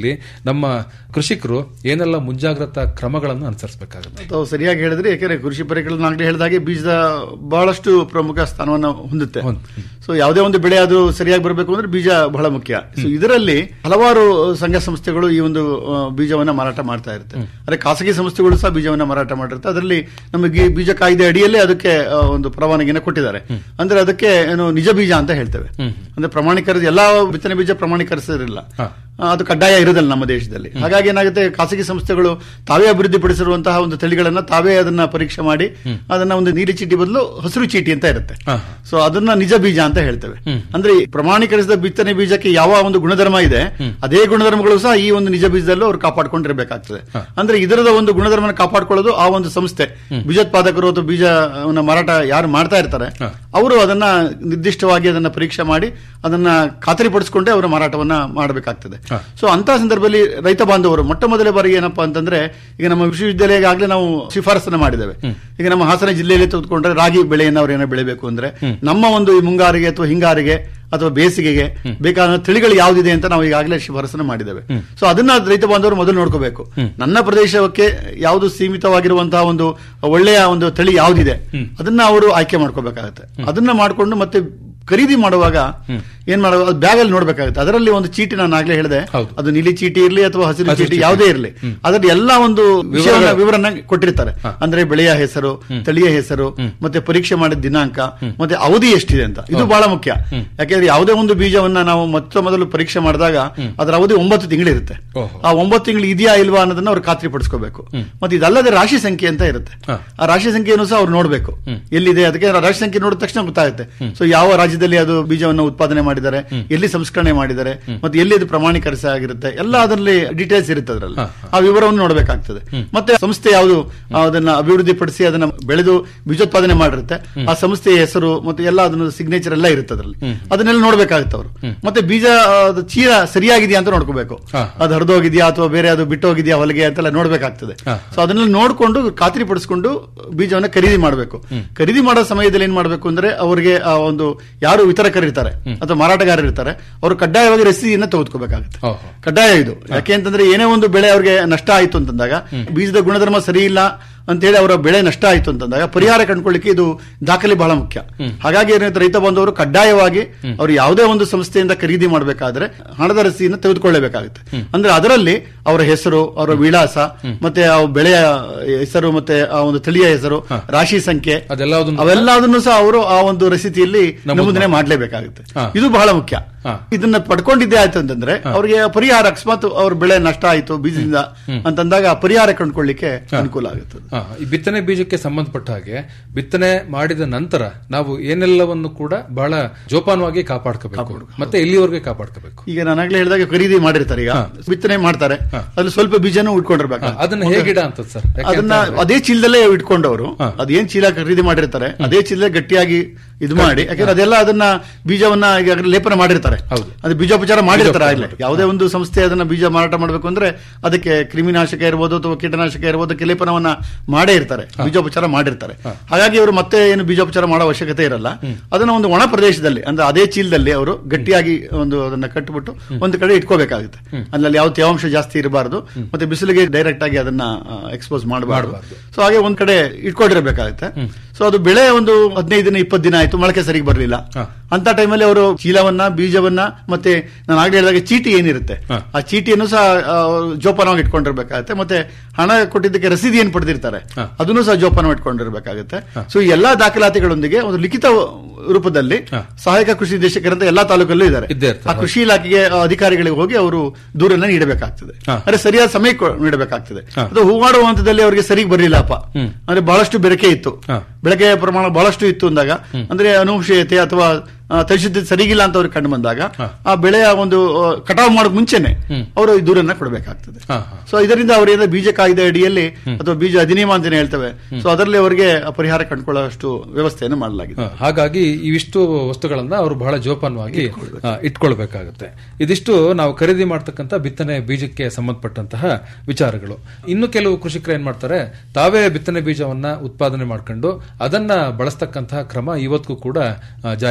ಸಂದರ್ಭದಲ್ಲಿ ನಮ್ಮ ಕೃಷಿಕರು ಏನೆಲ್ಲ ಮುಂಜಾಗ್ರತಾ ಕ್ರಮಗಳನ್ನು ಅನುಸರಿಸಬೇಕಾಗುತ್ತೆ ತಾವು ಸರಿಯಾಗಿ ಹೇಳಿದ್ರೆ ಯಾಕಂದ್ರೆ ಕೃಷಿ ಪರಿಕರಗಳನ್ನ ಆಗ್ಲೇ ಹೇಳಿದಾಗೆ ಬೀಜದ ಬಹಳಷ್ಟು ಪ್ರಮುಖ ಸ್ಥಾನವನ್ನು ಹೊಂದುತ್ತೆ ಸೊ ಯಾವುದೇ ಒಂದು ಬೆಳೆ ಅದು ಸರಿಯಾಗಿ ಬರಬೇಕು ಅಂದ್ರೆ ಬೀಜ ಬಹಳ ಮುಖ್ಯ ಸೊ ಇದರಲ್ಲಿ ಹಲವಾರು ಸಂಘ ಸಂಸ್ಥೆಗಳು ಈ ಒಂದು ಆ, ಬೀಜವನ್ನ ಮಾರಾಟ ಮಾಡ್ತಾ ಇರುತ್ತೆ ಅದೇ ಖಾಸಗಿ ಸಂಸ್ಥೆಗಳು ಸಹ ಬೀಜವನ್ನ ಮಾರಾಟ ಮಾಡಿರುತ್ತೆ ಅದರಲ್ಲಿ ನಮಗೆ ಬೀಜ ಕಾಯ್ದೆ ಅಡಿಯಲ್ಲೇ ಅದಕ್ಕೆ ಆ, ಒಂದು ಪರವಾನಗಿನ ಕೊಟ್ಟಿದ್ದಾರೆ ಅಂದ್ರೆ ಅದಕ್ಕೆ ಏನು ನಿಜ ಬೀಜ ಅಂತ ಹೇಳ್ತೇವೆ ಅಂದ್ರೆ ಪ್ರಮಾಣೀಕರಿಸ ಎಲ್ಲಾ ಬಿತ್ತನೆ ಬೀಜ ಪ್ರಮಾಣೀಕರಿಸಿರಲಿಲ್ಲ ಆ, ಅದು ಕಡ್ಡಾಯ ಇರೋದಿಲ್ಲ ನಮ್ಮ ದೇಶದಲ್ಲಿ ಹಾಗಾಗಿ ಏನಾಗುತ್ತೆ ಖಾಸಗಿ ಸಂಸ್ಥೆಗಳು ತಾವೇ ಅಭಿವೃದ್ಧಿಪಡಿಸಿರುವಂತಹ ಒಂದು ತಳಿಗಳನ್ನ ತಾವೇ ಅದನ್ನ ಪರೀಕ್ಷೆ ಮಾಡಿ ಅದನ್ನ ಒಂದು ನೀಲಿ ಚೀಟಿ ಬದಲು ಹಸಿರು ಚೀಟಿ ಅಂತ ಇರುತ್ತೆ ಸೊ ಅದನ್ನ ನಿಜ ಬೀಜ ಅಂತ ಹೇಳ್ತೇವೆ ಅಂದ್ರೆ ಈ ಪ್ರಮಾಣೀಕರಿಸಿದ ಬಿತ್ತನೆ ಬೀಜಕ್ಕೆ ಯಾವ ಒಂದು ಗುಣಧರ್ಮ ಇದೆ ಅದೇ ಗುಣಧರ್ಮಗಳು ಸಹ ಈ ಒಂದು ನಿಜ ಬೀಜದಲ್ಲೂ ಅವ್ರು ಕಾಪಾಡ್ಕೊಂಡಿರ್ಬೇಕಾಗ್ತದೆ ಅಂದ್ರೆ ಇದರದ ಒಂದು ಗುಣಧರ್ಮನ ಕಾಪಾಡ್ಕೊಳ್ಳೋದು ಆ ಒಂದು ಸಂಸ್ಥೆ ಬೀಜೋತ್ಪಾದಕರು ಅಥವಾ ಬೀಜವನ್ನ ಮಾರಾಟ ಯಾರು ಮಾಡ್ತಾ ಇರ್ತಾರೆ ಅವರು ಅದನ್ನ ನಿರ್ದಿಷ್ಟವಾಗಿ ಅದನ್ನ ಪರೀಕ್ಷೆ ಮಾಡಿ ಅದನ್ನ ಖಾತರಿಪಡಿಸಿಕೊಂಡೇ ಅವರ ಮಾರಾಟವನ್ನ ಮಾಡಬೇಕಾಗ್ತದೆ ಸೊ ಅಂತ ಸಂದರ್ಭದಲ್ಲಿ ರೈತ ಬಾಂಧವರು ಮೊಟ್ಟ ಮೊದಲ ಬಾರಿಗೆ ಏನಪ್ಪಾ ಅಂತಂದ್ರೆ ಈಗ ನಮ್ಮ ವಿಶ್ವವಿದ್ಯಾಲಯ ಆಗ್ಲೇ ನಾವು ಶಿಫಾರಸನ್ನ ಮಾಡಿದ್ದೇವೆ ಈಗ ನಮ್ಮ ಹಾಸನ ಜಿಲ್ಲೆಯಲ್ಲಿ ತೆಗೆದುಕೊಂಡ್ರೆ ರಾಗಿ ಬೆಳೆಯನ್ನು ಅವ್ರು ಏನೋ ಬೆಳಿಬೇಕು ಅಂದ್ರೆ ನಮ್ಮ ಒಂದು ಈ ಮುಂಗಾರಿಗೆ ಅಥವಾ ಹಿಂಗಾರಿಗೆ ಅಥವಾ ಬೇಸಿಗೆಗೆ ಬೇಕಾದ ತಳಿಗಳು ಯಾವ್ದಿದೆ ಅಂತ ನಾವು ಈಗಾಗಲೇ ಶಿಫಾರಸನ್ನ ಮಾಡಿದ್ದೇವೆ ಸೊ ಅದನ್ನ ರೈತ ಬಾಂಧವರು ಮೊದಲು ನೋಡ್ಕೋಬೇಕು ನನ್ನ ಪ್ರದೇಶಕ್ಕೆ ಯಾವುದು ಸೀಮಿತವಾಗಿರುವಂತಹ ಒಂದು ಒಳ್ಳೆಯ ಒಂದು ತಳಿ ಯಾವ್ದಿದೆ ಅದನ್ನ ಅವರು ಆಯ್ಕೆ ಮಾಡ್ಕೋಬೇಕಾಗತ್ತೆ ಅದನ್ನ ಮಾಡ್ಕೊಂಡು ಮತ್ತೆ ಖರೀದಿ ಮಾಡುವಾಗ ಏನ್ ಮಾಡಬೇಕು ಬ್ಯಾಗ್ ಅಲ್ಲಿ ನೋಡ್ಬೇಕಾಗುತ್ತೆ ಅದರಲ್ಲಿ ಒಂದು ಚೀಟಿ ನಾನು ಆಗ್ಲೇ ಹೇಳಿದೆ ಅದು ನೀಲಿ ಚೀಟಿ ಇರಲಿ ಅಥವಾ ಹಸಿರು ಚೀಟಿ ಯಾವುದೇ ಇರಲಿ ಅದರಲ್ಲಿ ಎಲ್ಲಾ ಒಂದು ವಿಷಯವನ್ನ ವಿವರನ್ನ ಕೊಟ್ಟಿರ್ತಾರೆ ಅಂದ್ರೆ ಬೆಳೆಯ ಹೆಸರು ತಳಿಯ ಹೆಸರು ಮತ್ತೆ ಪರೀಕ್ಷೆ ಮಾಡಿದ ದಿನಾಂಕ ಮತ್ತೆ ಅವಧಿ ಎಷ್ಟಿದೆ ಅಂತ ಇದು ಬಹಳ ಮುಖ್ಯ ಯಾಕೆಂದ್ರೆ ಯಾವುದೇ ಒಂದು ಬೀಜವನ್ನ ನಾವು ಮೊತ್ತ ಮೊದಲು ಪರೀಕ್ಷೆ ಮಾಡಿದಾಗ ಅದರ ಅವಧಿ ಒಂಬತ್ತು ತಿಂಗಳಿರುತ್ತೆ ಆ ಒಂಬತ್ತು ತಿಂಗಳು ಇದೆಯಾ ಇಲ್ವಾ ಅನ್ನೋದನ್ನ ಅವ್ರು ಖಾತ್ರಿ ಪಡಿಸ್ಕೋಬೇಕು ಮತ್ತೆ ಇದಲ್ಲದೆ ರಾಶಿ ಸಂಖ್ಯೆ ಅಂತ ಇರುತ್ತೆ ಆ ರಾಶಿ ಸಂಖ್ಯೆಯನ್ನು ಸಹ ಅವ್ರು ನೋಡ್ಬೇಕು ಎಲ್ಲಿದೆ ಅದಕ್ಕೆ ರಾಶಿ ಸಂಖ್ಯೆ ನೋಡಿದ ತಕ್ಷಣ ಗೊತ್ತಾಗುತ್ತೆ ಸೊ ಯಾವ ರಾಜ್ಯದಲ್ಲಿ ಅದು ಬೀಜವನ್ನು ಉತ್ಪಾದನೆ ಮಾಡಿದ್ದಾರೆ ಎಲ್ಲಿ ಸಂಸ್ಕರಣೆ ಮಾಡಿದ್ದಾರೆ ಮತ್ತೆ ಎಲ್ಲಿ ಅದು ಪ್ರಮಾಣೀಕರಿಸ ಆಗಿರುತ್ತೆ ಎಲ್ಲ ಅದರಲ್ಲಿ ಡೀಟೇಲ್ಸ್ ಇರುತ್ತೆ ಅದರಲ್ಲಿ ಆ ವಿವರವನ್ನು ನೋಡಬೇಕಾಗ್ತದೆ ಮತ್ತೆ ಸಂಸ್ಥೆ ಯಾವುದು ಅದನ್ನ ಅಭಿವೃದ್ಧಿಪಡಿಸಿ ಅದನ್ನ ಬೆಳೆದು ಬೀಜೋತ್ಪಾದನೆ ಮಾಡಿರುತ್ತೆ ಆ ಸಂಸ್ಥೆಯ ಹೆಸರು ಮತ್ತೆ ಎಲ್ಲ ಅದನ್ನ ಸಿಗ್ನೇಚರ್ ಎಲ್ಲ ಇರುತ್ತೆ ಅದರಲ್ಲಿ ಅದನ್ನೆಲ್ಲ ನೋಡ್ಬೇಕಾಗುತ್ತೆ ಅವರು ಮತ್ತೆ ಬೀಜ ಆ, ಅದು ಚೀಲ ಸರಿಯಾಗಿದೆಯಾ ಅಂತ ನೋಡ್ಕೋಬೇಕು ಅದು ಹರಿದೋಗಿದ್ಯಾ ಅಥವಾ ಬೇರೆ ಅದು ಬಿಟ್ಟೋಗಿದ್ಯಾ ಹೊಲಿಗೆ ಅಂತೆಲ್ಲ ನೋಡ್ಬೇಕಾಗ್ತದೆ ಸೊ ಅದನ್ನೆಲ್ಲ ನೋಡ್ಕೊಂಡು ಖಾತ್ರಿ ಪಡಿಸ್ಕೊಂಡು ಬೀಜವನ್ನ ಖರೀದಿ ಮಾಡಬೇಕು ಖರೀದಿ ಮಾಡೋ ಸಮಯದಲ್ಲಿ ಏನ್ ಮಾಡಬೇಕು ಅಂದ್ರೆ ಅವರಿಗೆ ಆ ಒಂದು ಯಾರು ವಿತರಕರಿರ್ತಾರೆ ಅಥವಾ ಮಾರಾಟಗಾರರು ಇರ್ತಾರೆ ಅವರು ಕಡ್ಡಾಯವಾಗಿ ರಸೀದಿಯನ್ನ ತೆಗೆದುಕೋಬೇಕಾಗುತ್ತೆ ಕಡ್ಡಾಯ ಇದು ಯಾಕೆ ಅಂತಂದ್ರೆ ಏನೇ ಒಂದು ಬೆಳೆ ಅವ್ರಿಗೆ ನಷ್ಟ ಆಯ್ತು ಅಂತಂದಾಗ ಬೀಜದ ಗುಣಧರ್ಮ ಸರಿ ಇಲ್ಲ ಅಂತ ಹೇಳಿ ಅವರ ಬೆಳೆ ನಷ್ಟ ಆಯ್ತು ಅಂತಂದಾಗ ಪರಿಹಾರ ಕಂಡುಕೊಳ್ಳಿಕ್ಕೆ ಇದು ದಾಖಲೆ ಬಹಳ ಮುಖ್ಯ ಹಾಗಾಗಿ ಏನಾಯ್ತು ರೈತ ಬಂದವರು ಕಡ್ಡಾಯವಾಗಿ ಅವರು ಯಾವುದೇ ಒಂದು ಸಂಸ್ಥೆಯಿಂದ ಖರೀದಿ ಮಾಡಬೇಕಾದ್ರೆ ಹಣದ ರಸೀದಿಯನ್ನು ತೆಗೆದುಕೊಳ್ಳಬೇಕಾಗುತ್ತೆ ಅಂದ್ರೆ ಅದರಲ್ಲಿ ಅವರ ಹೆಸರು ಅವರ ವಿಳಾಸ ಮತ್ತೆ ಆ ಬೆಳೆಯ ಹೆಸರು ಮತ್ತೆ ಆ ಒಂದು ತಳಿಯ ಹೆಸರು ರಾಶಿ ಸಂಖ್ಯೆ ಅವೆಲ್ಲದನ್ನು ಸಹ ಅವರು ಆ ಒಂದು ರಸೀದಿಯಲ್ಲಿ ನಮೂದನೆ ಮಾಡಲೇಬೇಕಾಗುತ್ತೆ ಇದು ಬಹಳ ಮುಖ್ಯ ಇದನ್ನ ಪಡ್ಕೊಂಡಿದ್ದೆ ಆಯ್ತು ಅಂತಂದ್ರೆ ಅವರಿಗೆ ಪರಿಹಾರ ಅಕಸ್ಮಾತ್ ಅವ್ರ ಬೆಳೆ ನಷ್ಟ ಆಯ್ತು ಬೀಜದಿಂದ ಅಂತಂದಾಗ ಆ ಪರಿಹಾರ ಕಂಡುಕೊಳ್ಳಿಕ್ಕೆ ಅನುಕೂಲ ಆಗುತ್ತೆ ಹಾ, ಈ ಬಿತ್ತನೆ ಬೀಜಕ್ಕೆ ಸಂಬಂಧಪಟ್ಟ ಹಾಗೆ ಬಿತ್ತನೆ ಮಾಡಿದ ನಂತರ ನಾವು ಏನೆಲ್ಲವನ್ನು ಕೂಡ ಬಹಳ ಜೋಪಾನವಾಗಿ ಕಾಪಾಡ್ಕೋಬೇಕು ಮತ್ತೆ ಎಲ್ಲಿವರೆಗೆ ಕಾಪಾಡ್ಕೋಬೇಕು ಈಗ ನಾನಾಗ್ಲೇ ಹೇಳಿದಾಗ ಖರೀದಿ ಮಾಡಿರ್ತಾರೆ ಈಗ ಬಿತ್ತನೆ ಮಾಡ್ತಾರೆ ಅದ್ರಲ್ಲಿ ಸ್ವಲ್ಪ ಬೀಜನೂ ಇಟ್ಕೊಂಡಿರ್ಬೇಕು ಅದನ್ನ ಹೇಗಿಡ ಅಂತ ಸರ್ ಅದನ್ನ ಅದೇ ಚೀಲದಲ್ಲೇ ಇಟ್ಕೊಂಡವರು ಅದೇನ್ ಚೀಲ ಖರೀದಿ ಮಾಡಿರ್ತಾರೆ ಅದೇ ಚೀಲದಲ್ಲೇ ಗಟ್ಟಿಯಾಗಿ ಇದು ಮಾಡಿ ಯಾಕಂದ್ರೆ ಅದೆಲ್ಲ ಅದನ್ನ ಬೀಜವನ್ನ ಈಗಾಗಲೇ ಲೇಪನ ಮಾಡಿರ್ತಾರೆ ಅದು ಬೀಜೋಪಚಾರ ಮಾಡಿರ್ತಾರೆ ಆಗ್ಲೇ ಯಾವುದೇ ಒಂದು ಸಂಸ್ಥೆ ಅದನ್ನ ಬೀಜ ಮಾರಾಟ ಮಾಡಬೇಕು ಅಂದ್ರೆ ಅದಕ್ಕೆ ಕ್ರಿಮಿನಾಶಕ ಇರ್ಬೋದು ಅಥವಾ ಕೀಟನಾಶಕ ಇರ್ಬೋದು ಅದಕ್ಕೆ ಲೇಪನವನ್ನ ಮಾಡೇ ಇರ್ತಾರೆ ಬೀಜೋಪಚಾರ ಮಾಡಿರ್ತಾರೆ ಹಾಗಾಗಿ ಅವರು ಮತ್ತೆ ಏನು ಬೀಜೋಪಚಾರ ಮಾಡೋ ಅವಶ್ಯಕತೆ ಇರಲ್ಲ ಅದನ್ನ ಒಂದು ಒಣ ಪ್ರದೇಶದಲ್ಲಿ ಅಂದ್ರೆ ಅದೇ ಚೀಲದಲ್ಲಿ ಅವರು ಗಟ್ಟಿಯಾಗಿ ಒಂದು ಅದನ್ನ ಕಟ್ಟಿಬಿಟ್ಟು ಒಂದು ಕಡೆ ಇಟ್ಕೋಬೇಕಾಗುತ್ತೆ ಅದ್ರಲ್ಲಿ ಯಾವ ತೇವಾಂಶ ಜಾಸ್ತಿ ಇರಬಾರದು ಮತ್ತೆ ಬಿಸಿಲಿಗೆ ಡೈರೆಕ್ಟ್ ಆಗಿ ಅದನ್ನ ಎಕ್ಸ್ಪೋಸ್ ಮಾಡಬಾರದು ಸೊ ಹಾಗೆ ಒಂದ್ ಕಡೆ ಇಟ್ಕೊಂಡಿರ್ಬೇಕಾಗುತ್ತೆ ಸೊ ಅದು ಬೆಳೆ ಒಂದು ಹದಿನೈದು ದಿನ ಇಪ್ಪತ್ತು ದಿನ ಆಯ್ತು ಮೊಳಕೆ ಸರಿಗೆ ಬರಲಿಲ್ಲ ಅಂತ ಟೈಮಲ್ಲಿ ಅವರು ಚೀಲವನ್ನ ಬೀಜವನ್ನ ಮತ್ತೆ ನಾನು ಆಗ್ಲೇ ಹೇಳಿದಾಗ ಚೀಟಿ ಏನಿರುತ್ತೆ ಆ ಚೀಟಿಯನ್ನು ಸಹ ಆ, ಜೋಪಾನವಾಗಿ ಇಟ್ಕೊಂಡಿರ್ಬೇಕಾಗುತ್ತೆ ಮತ್ತೆ ಹಣ ಕೊಟ್ಟಿದ್ದಕ್ಕೆ ರಸೀದಿ ಏನ್ ಪಡೆದಿರ್ತಾರೆ ಅದನ್ನು ಸಹ ಜೋಪಾನ ಇಟ್ಕೊಂಡಿರ್ಬೇಕಾಗುತ್ತೆ ಸೊ ಈ ಎಲ್ಲಾ ದಾಖಲಾತಿಗಳೊಂದಿಗೆ ಒಂದು ಲಿಖಿತ ರೂಪದಲ್ಲಿ ಸಹಾಯಕ ಕೃಷಿ ನಿರ್ದೇಶಕರಂತ ಎಲ್ಲಾ ತಾಲೂಕಲ್ಲೂ ಇದ್ದಾರೆ ಆ ಕೃಷಿ ಇಲಾಖೆಗೆ ಆ, ಅಧಿಕಾರಿಗಳಿಗೆ ಹೋಗಿ ಅವರು ದೂರನ್ನ ನೀಡಬೇಕಾಗ್ತದೆ ಅಂದ್ರೆ ಸರಿಯಾದ ಸಮಯ ನೀಡಬೇಕಾಗ್ತದೆ ಅದು ಹೂವಾಡುವ ಹಂತದಲ್ಲಿ ಅವರಿಗೆ ಸರಿಗೆ ಬರಲಿಲ್ಲಪ್ಪ ಅಂದ್ರೆ ಬಹಳಷ್ಟು ಬೆರಕೆ ಇತ್ತು ಬೆಳಕೆಯ ಪ್ರಮಾಣ ಬಹಳಷ್ಟು ಇತ್ತು ಅಂದಾಗ ಅಂದ್ರೆ ಅನುವಂಶೀಯತೆ ಅಥವಾ ಆ, ತರಿಸಿದ್ದ ಸರಿಗಿಲ್ಲ ಅಂತ ಅವ್ರಿಗೆ ಕಂಡು ಬಂದಾಗ ಆ ಬೆಳೆಯ ಒಂದು ಆ, ಕಟಾವು ಮಾಡೋಕ್ ಮುಂಚೆನೆ ಅವರು ಈ ದೂರನ್ನ ಕೊಡಬೇಕಾಗ್ತದೆ ಸೊ ಇದರಿಂದ ಅವರೇನ ಬೀಜ ಕಾಯ್ದೆ ಅಡಿಯಲ್ಲಿ ಅಥವಾ ಬೀಜ ಅಧಿನಿಯಮ ಅಂತಾನೆ ಹೇಳ್ತೇವೆ ಸೊ ಅದರಲ್ಲಿ ಅವರಿಗೆ ಆ ಪರಿಹಾರ ಕಂಡುಕೊಳ್ಳುವಷ್ಟು ವ್ಯವಸ್ಥೆಯನ್ನು ಮಾಡಲಾಗಿದೆ ಹ, ಹಾಗಾಗಿ ಇವಿಷ್ಟು ವಸ್ತುಗಳನ್ನ ಅವರು ಬಹಳ ಜೋಪಾನವಾಗಿ ಆ, ಇಟ್ಕೊಳ್ಬೇಕಾಗುತ್ತೆ ಇದಿಷ್ಟು ನಾವು ಖರೀದಿ ಮಾಡ್ತಕ್ಕಂಥ ಬಿತ್ತನೆ ಬೀಜಕ್ಕೆ ಸಂಬಂಧಪಟ್ಟಂತಹ ವಿಚಾರಗಳು ಇನ್ನು ಕೆಲವು ಕೃಷಿಕರು ಏನ್ ಮಾಡ್ತಾರೆ ತಾವೇ ಬಿತ್ತನೆ ಬೀಜವನ್ನ ಉತ್ಪಾದನೆ ಮಾಡ್ಕೊಂಡು ಅದನ್ನ ಬಳಸ್ತಕ್ಕಂತಹ ಕ್ರಮ ಇವತ್ತಿಗೂ ಕೂಡ ಆ, ಜಾರಿಯಲ್ಲಿದೆ